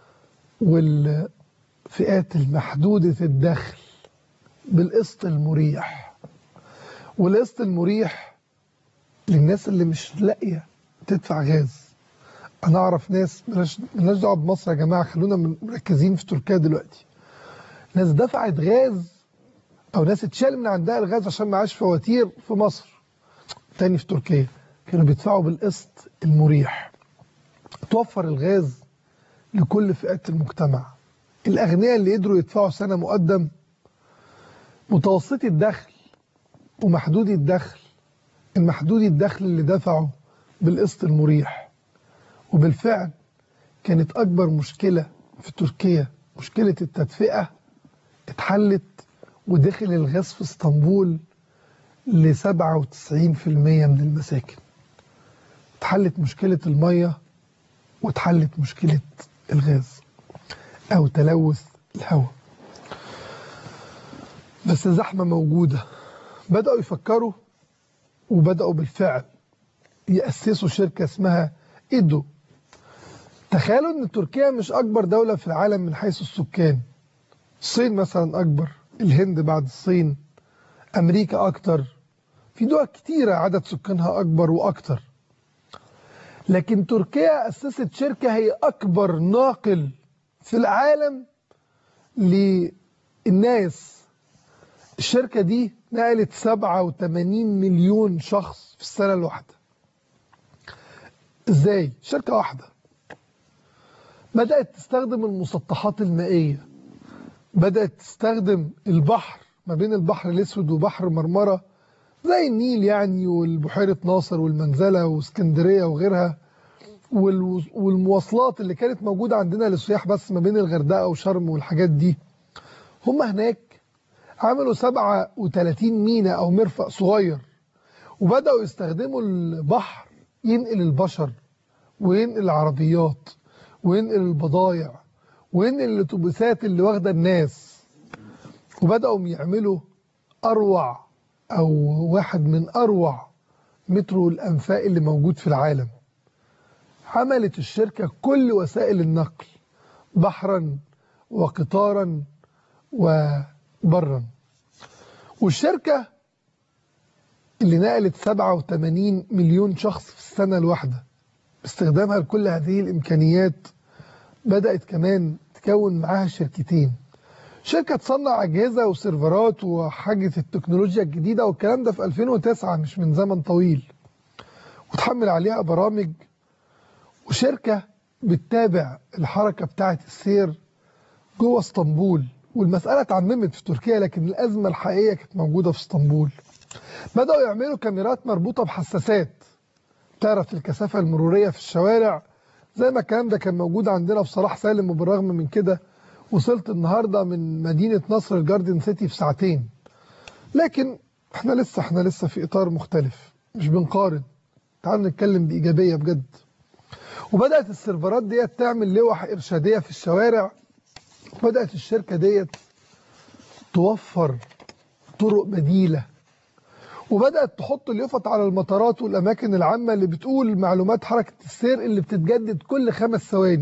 والفئات المحدودة الدخل بالقسط المريح والقسط المريح للناس اللي مش لاقيه تدفع غاز انا اعرف ناس بلاش بلاش دعوه بمصر يا جماعه خلونا من- مركزين في تركيا دلوقتي ناس دفعت غاز او ناس اتشال من عندها الغاز عشان معاش فواتير في مصر تاني في تركيا كانوا بيدفعوا بالقسط المريح توفر الغاز لكل فئات المجتمع الاغنياء اللي قدروا يدفعوا سنه مقدم متوسطي الدخل ومحدودي الدخل المحدودي الدخل اللي دفعوا بالقسط المريح وبالفعل كانت أكبر مشكلة في تركيا مشكلة التدفئة اتحلت ودخل الغاز في اسطنبول ل 97% من المساكن اتحلت مشكلة المية واتحلت مشكلة الغاز أو تلوث الهواء بس الزحمة موجودة بدأوا يفكروا وبدأوا بالفعل يأسسوا شركة اسمها إيدو تخيلوا ان تركيا مش اكبر دولة في العالم من حيث السكان الصين مثلا اكبر الهند بعد الصين امريكا اكتر في دول كتيرة عدد سكانها اكبر واكتر لكن تركيا اسست شركة هي اكبر ناقل في العالم للناس الشركة دي نقلت 87 مليون شخص في السنة الواحدة ازاي شركة واحدة بدأت تستخدم المسطحات المائية بدأت تستخدم البحر ما بين البحر الأسود وبحر مرمرة زي النيل يعني والبحيرة ناصر والمنزلة واسكندرية وغيرها والو- والمواصلات اللي كانت موجودة عندنا للسياح بس ما بين الغردقة وشرم والحاجات دي هم هناك عملوا 37 مينا أو مرفأ صغير وبدأوا يستخدموا البحر ينقل البشر وينقل العربيات وينقل البضايع وينقل الاتوبيسات اللي واخده الناس وبداوا يعملوا اروع او واحد من اروع مترو الانفاق اللي موجود في العالم عملت الشركه كل وسائل النقل بحرا وقطارا وبرا والشركه اللي نقلت 87 مليون شخص في السنه الواحده باستخدامها لكل هذه الإمكانيات بدأت كمان تكون معاها شركتين شركة تصنع أجهزة وسيرفرات وحاجة التكنولوجيا الجديدة والكلام ده في 2009 مش من زمن طويل وتحمل عليها برامج وشركة بتتابع الحركة بتاعة السير جوه اسطنبول والمسألة اتعممت في تركيا لكن الأزمة الحقيقية كانت موجودة في اسطنبول بدأوا يعملوا كاميرات مربوطة بحساسات تعرف الكثافة المرورية في الشوارع زي ما الكلام ده كان موجود عندنا في صلاح سالم وبالرغم من كده وصلت النهاردة من مدينة نصر الجاردن سيتي في ساعتين لكن احنا لسه احنا لسه في إطار مختلف مش بنقارن تعالوا نتكلم بإيجابية بجد وبدأت السيرفرات ديت تعمل لوح إرشادية في الشوارع وبدأت الشركة ديت توفر طرق بديلة وبدأت تحط اليافط على المطارات والأماكن العامة اللي بتقول معلومات حركة السير اللي بتتجدد كل خمس ثواني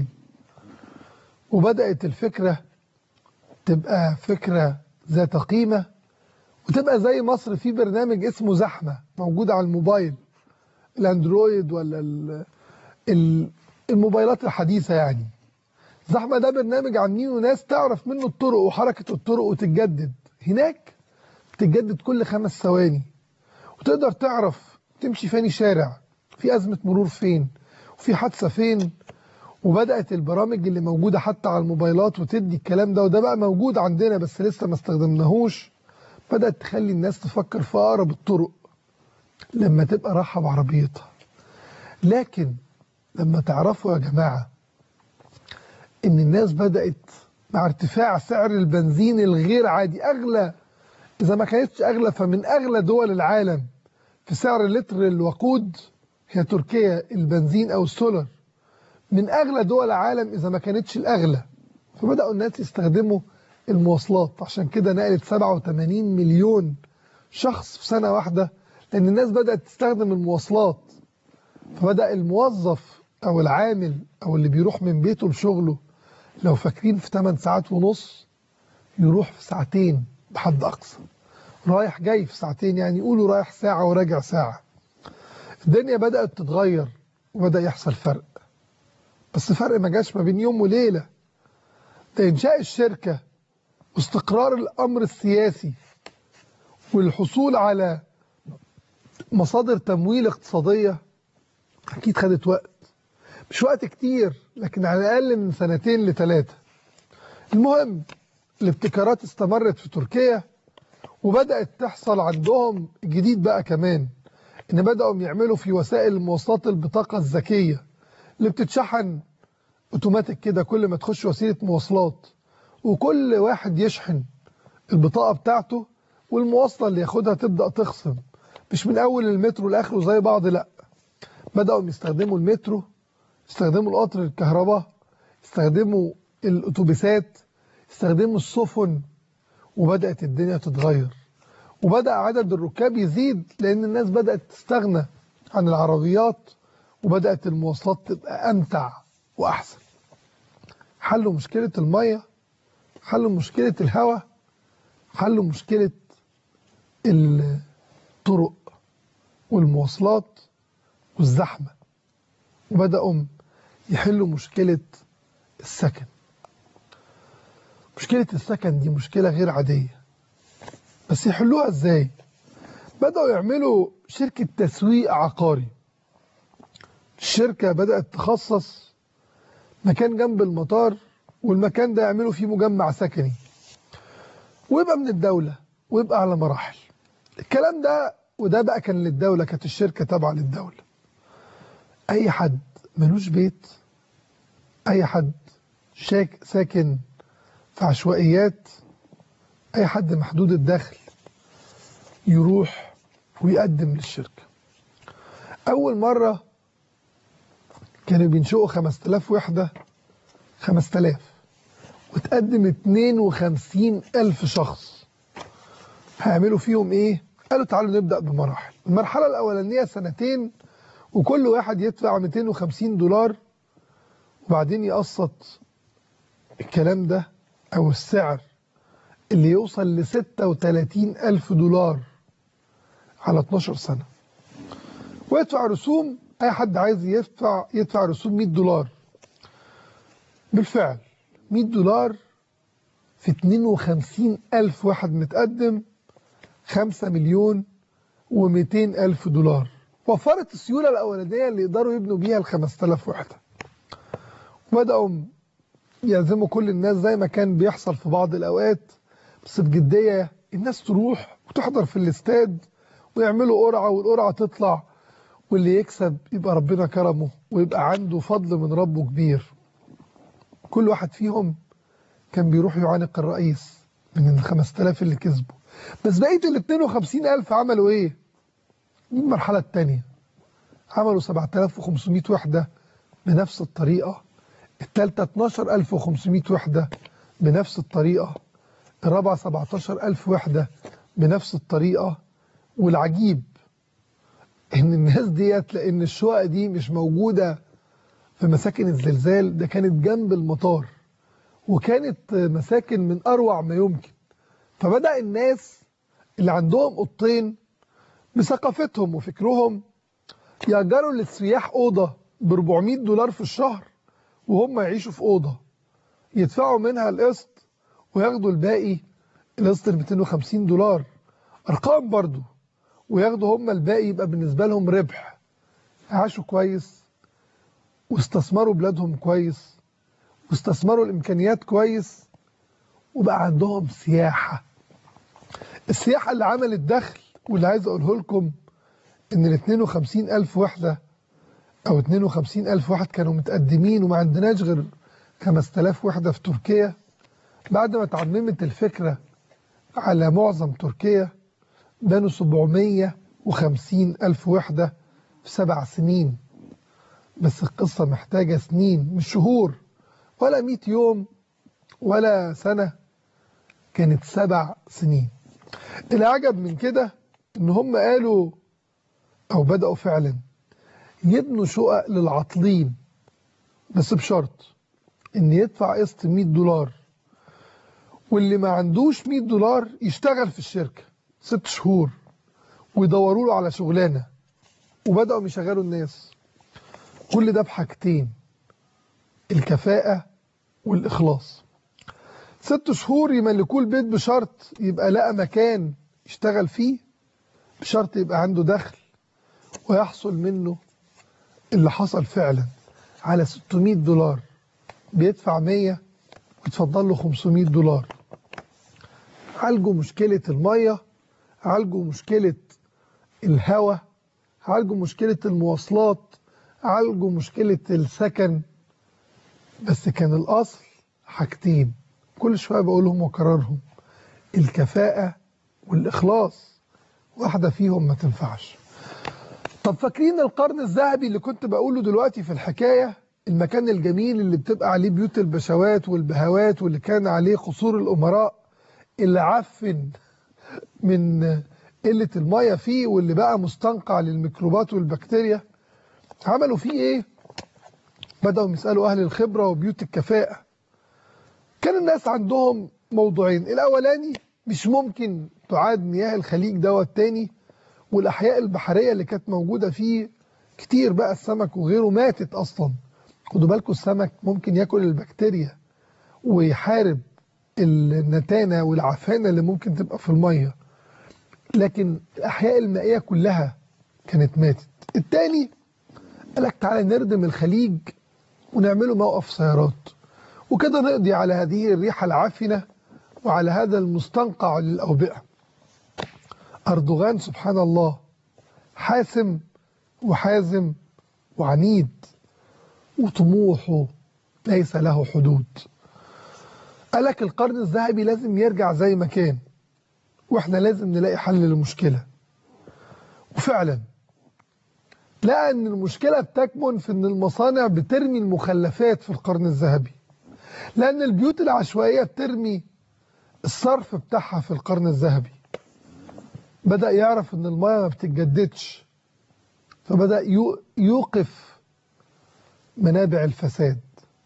وبدأت الفكرة تبقى فكرة ذات قيمة وتبقى زي مصر في برنامج اسمه زحمة موجود على الموبايل الاندرويد ولا ال- ال- الموبايلات الحديثة يعني زحمة ده برنامج عاملينه ناس تعرف منه الطرق وحركة الطرق وتتجدد هناك بتتجدد كل خمس ثواني وتقدر تعرف تمشي فين شارع في أزمة مرور فين وفي حادثة فين وبدأت البرامج اللي موجودة حتى على الموبايلات وتدي الكلام ده وده بقى موجود عندنا بس لسه ما استخدمناهوش بدأت تخلي الناس تفكر في أقرب الطرق لما تبقى رايحة بعربيتها لكن لما تعرفوا يا جماعة إن الناس بدأت مع ارتفاع سعر البنزين الغير عادي أغلى إذا ما كانتش أغلى فمن أغلى دول العالم في سعر لتر الوقود هي تركيا البنزين أو السولر من أغلى دول العالم إذا ما كانتش الأغلى فبدأوا الناس يستخدموا المواصلات عشان كده نقلت 87 مليون شخص في سنة واحدة لأن الناس بدأت تستخدم المواصلات فبدأ الموظف أو العامل أو اللي بيروح من بيته لشغله لو فاكرين في 8 ساعات ونص يروح في ساعتين بحد أقصى رايح جاي في ساعتين يعني يقولوا رايح ساعة وراجع ساعة الدنيا بدأت تتغير وبدأ يحصل فرق بس فرق ما جاش ما بين يوم وليلة ده إنشاء الشركة واستقرار الأمر السياسي والحصول على مصادر تمويل اقتصادية أكيد خدت وقت مش وقت كتير لكن على الأقل من سنتين لثلاثة المهم الابتكارات استمرت في تركيا وبدأت تحصل عندهم جديد بقى كمان ان بدأوا يعملوا في وسائل المواصلات البطاقة الذكية اللي بتتشحن اوتوماتيك كده كل ما تخش وسيلة مواصلات وكل واحد يشحن البطاقة بتاعته والمواصلة اللي ياخدها تبدأ تخصم مش من اول المترو لاخره زي بعض لا بدأوا يستخدموا المترو يستخدموا القطر الكهرباء يستخدموا الاتوبيسات يستخدموا السفن وبدأت الدنيا تتغير وبدأ عدد الركاب يزيد لأن الناس بدأت تستغنى عن العربيات وبدأت المواصلات تبقى أمتع وأحسن حلوا مشكلة المية حلوا مشكلة الهواء حلوا مشكلة الطرق والمواصلات والزحمة وبدأوا يحلوا مشكلة السكن مشكلة السكن دي مشكلة غير عادية بس يحلوها ازاي بدأوا يعملوا شركة تسويق عقاري الشركة بدأت تخصص مكان جنب المطار والمكان ده يعملوا فيه مجمع سكني ويبقى من الدولة ويبقى على مراحل الكلام ده وده بقى كان للدولة كانت الشركة تابعة للدولة أي حد ملوش بيت أي حد شاك ساكن في عشوائيات أي حد محدود الدخل يروح ويقدم للشركة أول مرة كانوا بينشئوا 5000 وحدة 5000 وتقدم 52 ألف شخص هيعملوا فيهم إيه؟ قالوا تعالوا نبدأ بمراحل المرحلة الأولانية سنتين وكل واحد يدفع 250 دولار وبعدين يقسط الكلام ده أو السعر اللي يوصل ل 36 ألف دولار على 12 سنة ويدفع رسوم أي حد عايز يدفع يدفع رسوم 100 دولار بالفعل 100 دولار في 52 ألف واحد متقدم 5 مليون و200 ألف دولار وفرت السيولة الأولانية اللي يقدروا يبنوا بيها ال 5000 وحدة وبدأوا يلزموا كل الناس زي ما كان بيحصل في بعض الأوقات بس بجدية الناس تروح وتحضر في الاستاد ويعملوا قرعة والقرعة تطلع واللي يكسب يبقى ربنا كرمه ويبقى عنده فضل من ربه كبير كل واحد فيهم كان بيروح يعانق الرئيس من ال 5000 اللي كسبوا بس بقية ال 52000 عملوا ايه؟ دي المرحلة الثانية عملوا 7500 وحدة بنفس الطريقة الثالثة 12500 وحدة بنفس الطريقة الرابعة 17000 وحدة بنفس الطريقة والعجيب ان الناس ديت لان الشقق دي مش موجودة في مساكن الزلزال ده كانت جنب المطار وكانت مساكن من اروع ما يمكن فبدأ الناس اللي عندهم اوضتين بثقافتهم وفكرهم يأجروا للسياح أوضة ب 400 دولار في الشهر وهم يعيشوا في أوضة يدفعوا منها القسط وياخدوا الباقي القسط ال 250 دولار أرقام برضو وياخدوا هم الباقي يبقى بالنسبة لهم ربح عاشوا كويس واستثمروا بلادهم كويس واستثمروا الإمكانيات كويس وبقى عندهم سياحة السياحة اللي عملت دخل واللي عايز أقوله لكم إن ال 52 ألف وحدة أو 52 ألف واحد كانوا متقدمين وما عندناش غير 5000 وحدة في تركيا بعد ما تعممت الفكرة على معظم تركيا بنوا 750 ألف وحدة في سبع سنين بس القصة محتاجة سنين مش شهور ولا 100 يوم ولا سنة كانت سبع سنين العجب من كده ان هم قالوا او بدأوا فعلا يبنوا شقق للعاطلين بس بشرط ان يدفع قسط 100 دولار واللي ما عندوش 100 دولار يشتغل في الشركة ست شهور ويدوروا له على شغلانة وبدأوا يشغلوا الناس كل ده بحاجتين الكفاءة والإخلاص ست شهور يملكوه البيت بشرط يبقى لقى مكان يشتغل فيه بشرط يبقى عنده دخل ويحصل منه اللي حصل فعلا على 600 دولار بيدفع 100 ويتفضل له 500 دولار عالجوا مشكلة المية عالجوا مشكلة الهواء عالجوا مشكلة المواصلات عالجوا مشكلة السكن بس كان الأصل حاجتين كل شوية بقولهم وكررهم الكفاءة والإخلاص واحدة فيهم ما تنفعش طب فاكرين القرن الذهبي اللي كنت بقوله دلوقتي في الحكاية المكان الجميل اللي بتبقى عليه بيوت البشوات والبهوات واللي كان عليه قصور الأمراء اللي عفن من قلة المية فيه واللي بقى مستنقع للميكروبات والبكتيريا عملوا فيه ايه بدأوا يسألوا أهل الخبرة وبيوت الكفاءة كان الناس عندهم موضوعين الأولاني مش ممكن تعاد مياه الخليج دوت تاني والأحياء البحرية اللي كانت موجودة فيه كتير بقى السمك وغيره ماتت أصلا خدوا بالكم السمك ممكن ياكل البكتيريا ويحارب النتانة والعفانة اللي ممكن تبقى في المية لكن الأحياء المائية كلها كانت ماتت التاني قالك تعالى نردم الخليج ونعمله موقف سيارات وكده نقضي على هذه الريحة العفنة وعلى هذا المستنقع للأوبئة أردوغان سبحان الله حاسم وحازم وعنيد وطموحه ليس له حدود قالك القرن الذهبي لازم يرجع زي ما كان واحنا لازم نلاقي حل للمشكلة وفعلا لقى ان المشكلة بتكمن في ان المصانع بترمي المخلفات في القرن الذهبي لان البيوت العشوائية بترمي الصرف بتاعها في القرن الذهبي بدأ يعرف ان المياه ما بتتجددش فبدأ يوقف منابع الفساد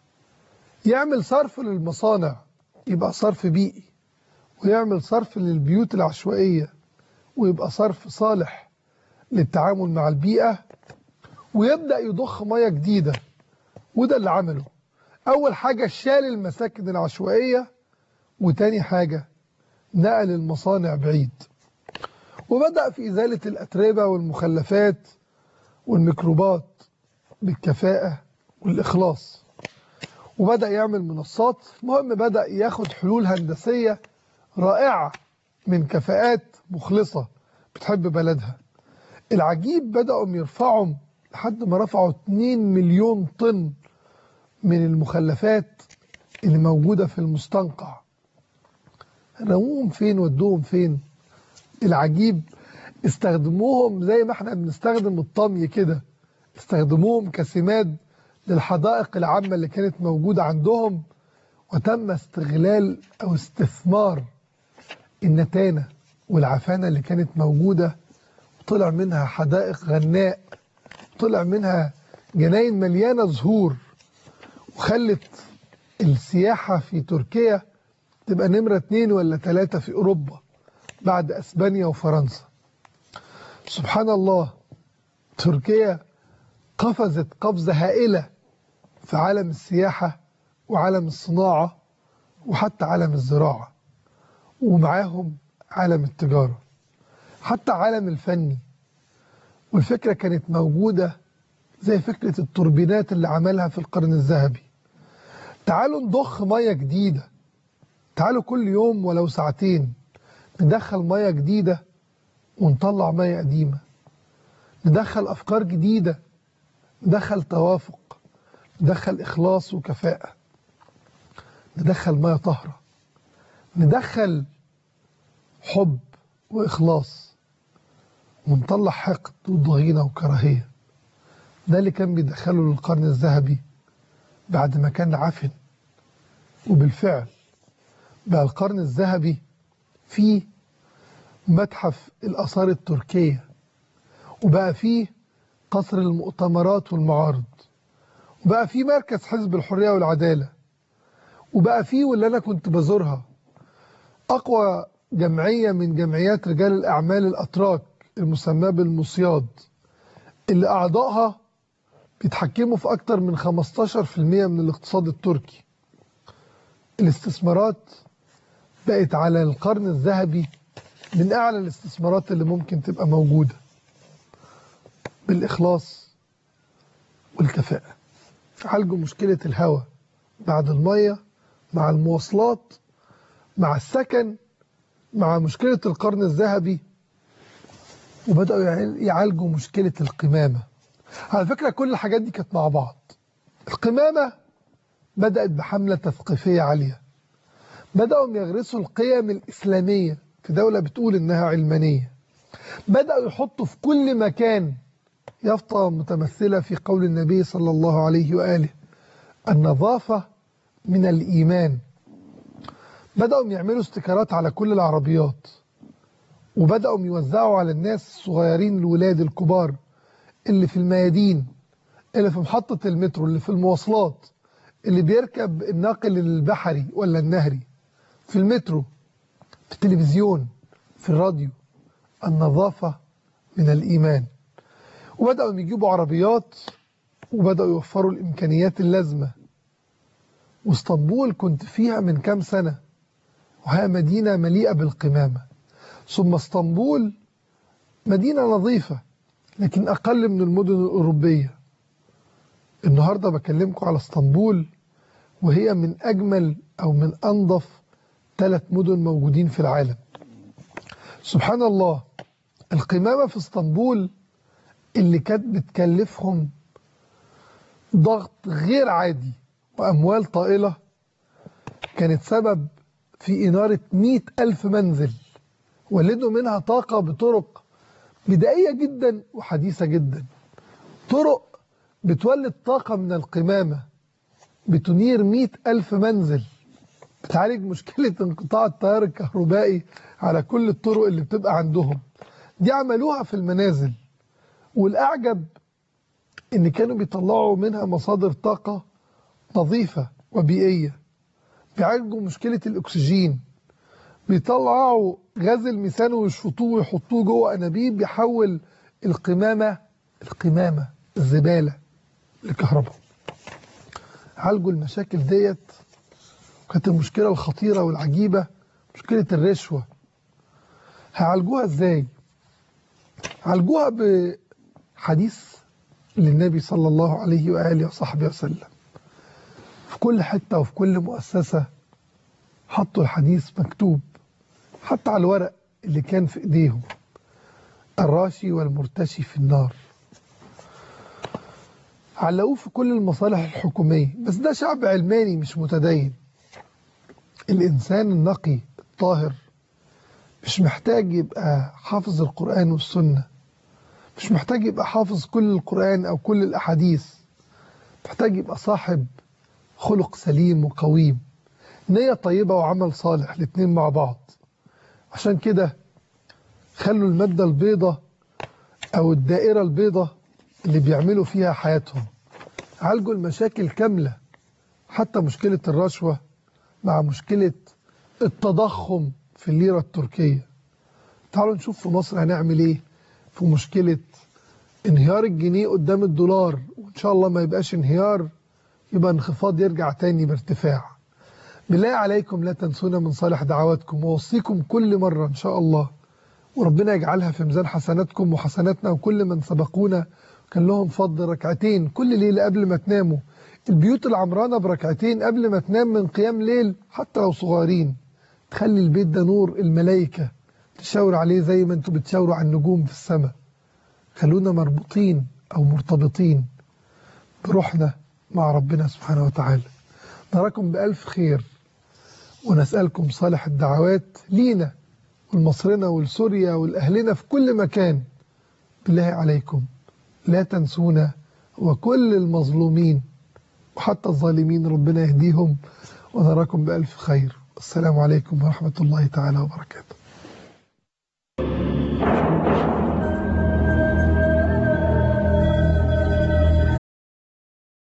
يعمل صرف للمصانع يبقى صرف بيئي ويعمل صرف للبيوت العشوائية ويبقى صرف صالح للتعامل مع البيئة ويبدأ يضخ مياه جديدة وده اللي عمله أول حاجة شال المساكن العشوائية وتاني حاجة نقل المصانع بعيد وبدأ في إزالة الأتربة والمخلفات والميكروبات بالكفاءة والإخلاص وبدأ يعمل منصات المهم بدأ ياخد حلول هندسية رائعة من كفاءات مخلصة بتحب بلدها العجيب بدأوا يرفعوا لحد ما رفعوا 2 مليون طن من المخلفات اللي موجودة في المستنقع رموهم فين ودوهم فين العجيب استخدموهم زي ما احنا بنستخدم الطمي كده استخدموهم كسماد للحدائق العامة اللي كانت موجودة عندهم وتم استغلال أو استثمار النتانة والعفانة اللي كانت موجودة طلع منها حدائق غناء طلع منها جناين مليانة زهور وخلت السياحة في تركيا تبقى نمرة اتنين ولا تلاتة في أوروبا بعد أسبانيا وفرنسا سبحان الله تركيا قفزت قفزة هائلة في عالم السياحة وعالم الصناعة وحتى عالم الزراعة ومعاهم عالم التجارة حتى عالم الفني والفكرة كانت موجودة زي فكرة التوربينات اللي عملها في القرن الذهبي تعالوا نضخ مية جديدة تعالوا كل يوم ولو ساعتين ندخل مية جديدة ونطلع مية قديمة ندخل أفكار جديدة ندخل توافق ندخل إخلاص وكفاءة ندخل مية طهرة ندخل حب وإخلاص ونطلع حقد وضغينة وكراهية ده اللي كان بيدخله للقرن الذهبي بعد ما كان عفن وبالفعل بقى القرن الذهبي فيه متحف الآثار التركية وبقى فيه قصر المؤتمرات والمعارض وبقى فيه مركز حزب الحرية والعدالة وبقى فيه واللي أنا كنت بزورها أقوى جمعية من جمعيات رجال الأعمال الأتراك المسماة بالمصياد اللي أعضائها بيتحكموا في أكتر من 15% من الاقتصاد التركي الاستثمارات بقت على القرن الذهبي من أعلى الاستثمارات اللي ممكن تبقى موجودة بالإخلاص والكفاءة عالجوا مشكلة الهواء بعد المية مع المواصلات مع السكن مع مشكلة القرن الذهبي وبدأوا يعالجوا مشكلة القمامة على فكرة كل الحاجات دي كانت مع بعض القمامة بدأت بحملة تثقيفية عالية بدأوا يغرسوا القيم الإسلامية في دولة بتقول إنها علمانية بدأوا يحطوا في كل مكان يافطة متمثلة في قول النبي صلى الله عليه وآله النظافة من الإيمان بدأوا يعملوا استيكرات على كل العربيات وبدأوا يوزعوا على الناس الصغيرين الولاد الكبار اللي في الميادين اللي في محطة المترو اللي في المواصلات اللي بيركب الناقل البحري ولا النهري في المترو في التلفزيون في الراديو النظافة من الإيمان وبدأوا يجيبوا عربيات وبدأوا يوفروا الإمكانيات اللازمة واسطنبول كنت فيها من كام سنة وهي مدينة مليئة بالقمامة ثم اسطنبول مدينة نظيفة لكن أقل من المدن الأوروبية النهاردة بكلمكم على اسطنبول وهي من أجمل أو من أنظف ثلاث مدن موجودين في العالم سبحان الله القمامة في اسطنبول اللي كانت بتكلفهم ضغط غير عادي وأموال طائلة كانت سبب في إنارة مئة ألف منزل ولدوا منها طاقة بطرق بدائية جدا وحديثة جدا طرق بتولد طاقة من القمامة بتنير مئة ألف منزل بتعالج مشكلة انقطاع التيار الكهربائي على كل الطرق اللي بتبقى عندهم دي عملوها في المنازل والأعجب إن كانوا بيطلعوا منها مصادر طاقة نظيفة وبيئية بيعالجوا مشكلة الأكسجين بيطلعوا غاز الميثان ويشفطوه ويحطوه جوه أنابيب بيحول القمامة القمامة الزبالة لكهرباء عالجوا المشاكل ديت كانت المشكلة الخطيرة والعجيبة مشكلة الرشوة هيعالجوها ازاي عالجوها بحديث للنبي صلى الله عليه وآله وصحبه وسلم في كل حتة وفي كل مؤسسة حطوا الحديث مكتوب حتى على الورق اللي كان في ايديهم الراشي والمرتشي في النار علقوه في كل المصالح الحكومية بس ده شعب علماني مش متدين الإنسان النقي الطاهر مش محتاج يبقى حافظ القرآن والسنة مش محتاج يبقى حافظ كل القرآن أو كل الأحاديث محتاج يبقى صاحب خلق سليم وقويم نية طيبة وعمل صالح الاتنين مع بعض عشان كده خلوا المادة البيضة أو الدائرة البيضة اللي بيعملوا فيها حياتهم عالجوا المشاكل كاملة حتى مشكلة الرشوة مع مشكلة التضخم في الليرة التركية تعالوا نشوف في مصر هنعمل ايه في مشكلة انهيار الجنيه قدام الدولار وان شاء الله ما يبقاش انهيار يبقى انخفاض يرجع تاني بارتفاع بالله عليكم لا تنسونا من صالح دعواتكم ووصيكم كل مرة ان شاء الله وربنا يجعلها في ميزان حسناتكم وحسناتنا وكل من سبقونا كان لهم فضل ركعتين كل ليلة قبل ما تناموا البيوت العمرانة بركعتين قبل ما تنام من قيام ليل حتى لو صغيرين تخلي البيت ده نور الملائكة تشاور عليه زي ما انتوا بتشاوروا على النجوم في السماء خلونا مربوطين أو مرتبطين بروحنا مع ربنا سبحانه وتعالى نراكم بألف خير ونسألكم صالح الدعوات لينا ولمصرنا ولسوريا ولأهلنا في كل مكان بالله عليكم لا تنسونا وكل المظلومين وحتى الظالمين ربنا يهديهم ونراكم بألف خير السلام عليكم ورحمة الله تعالى وبركاته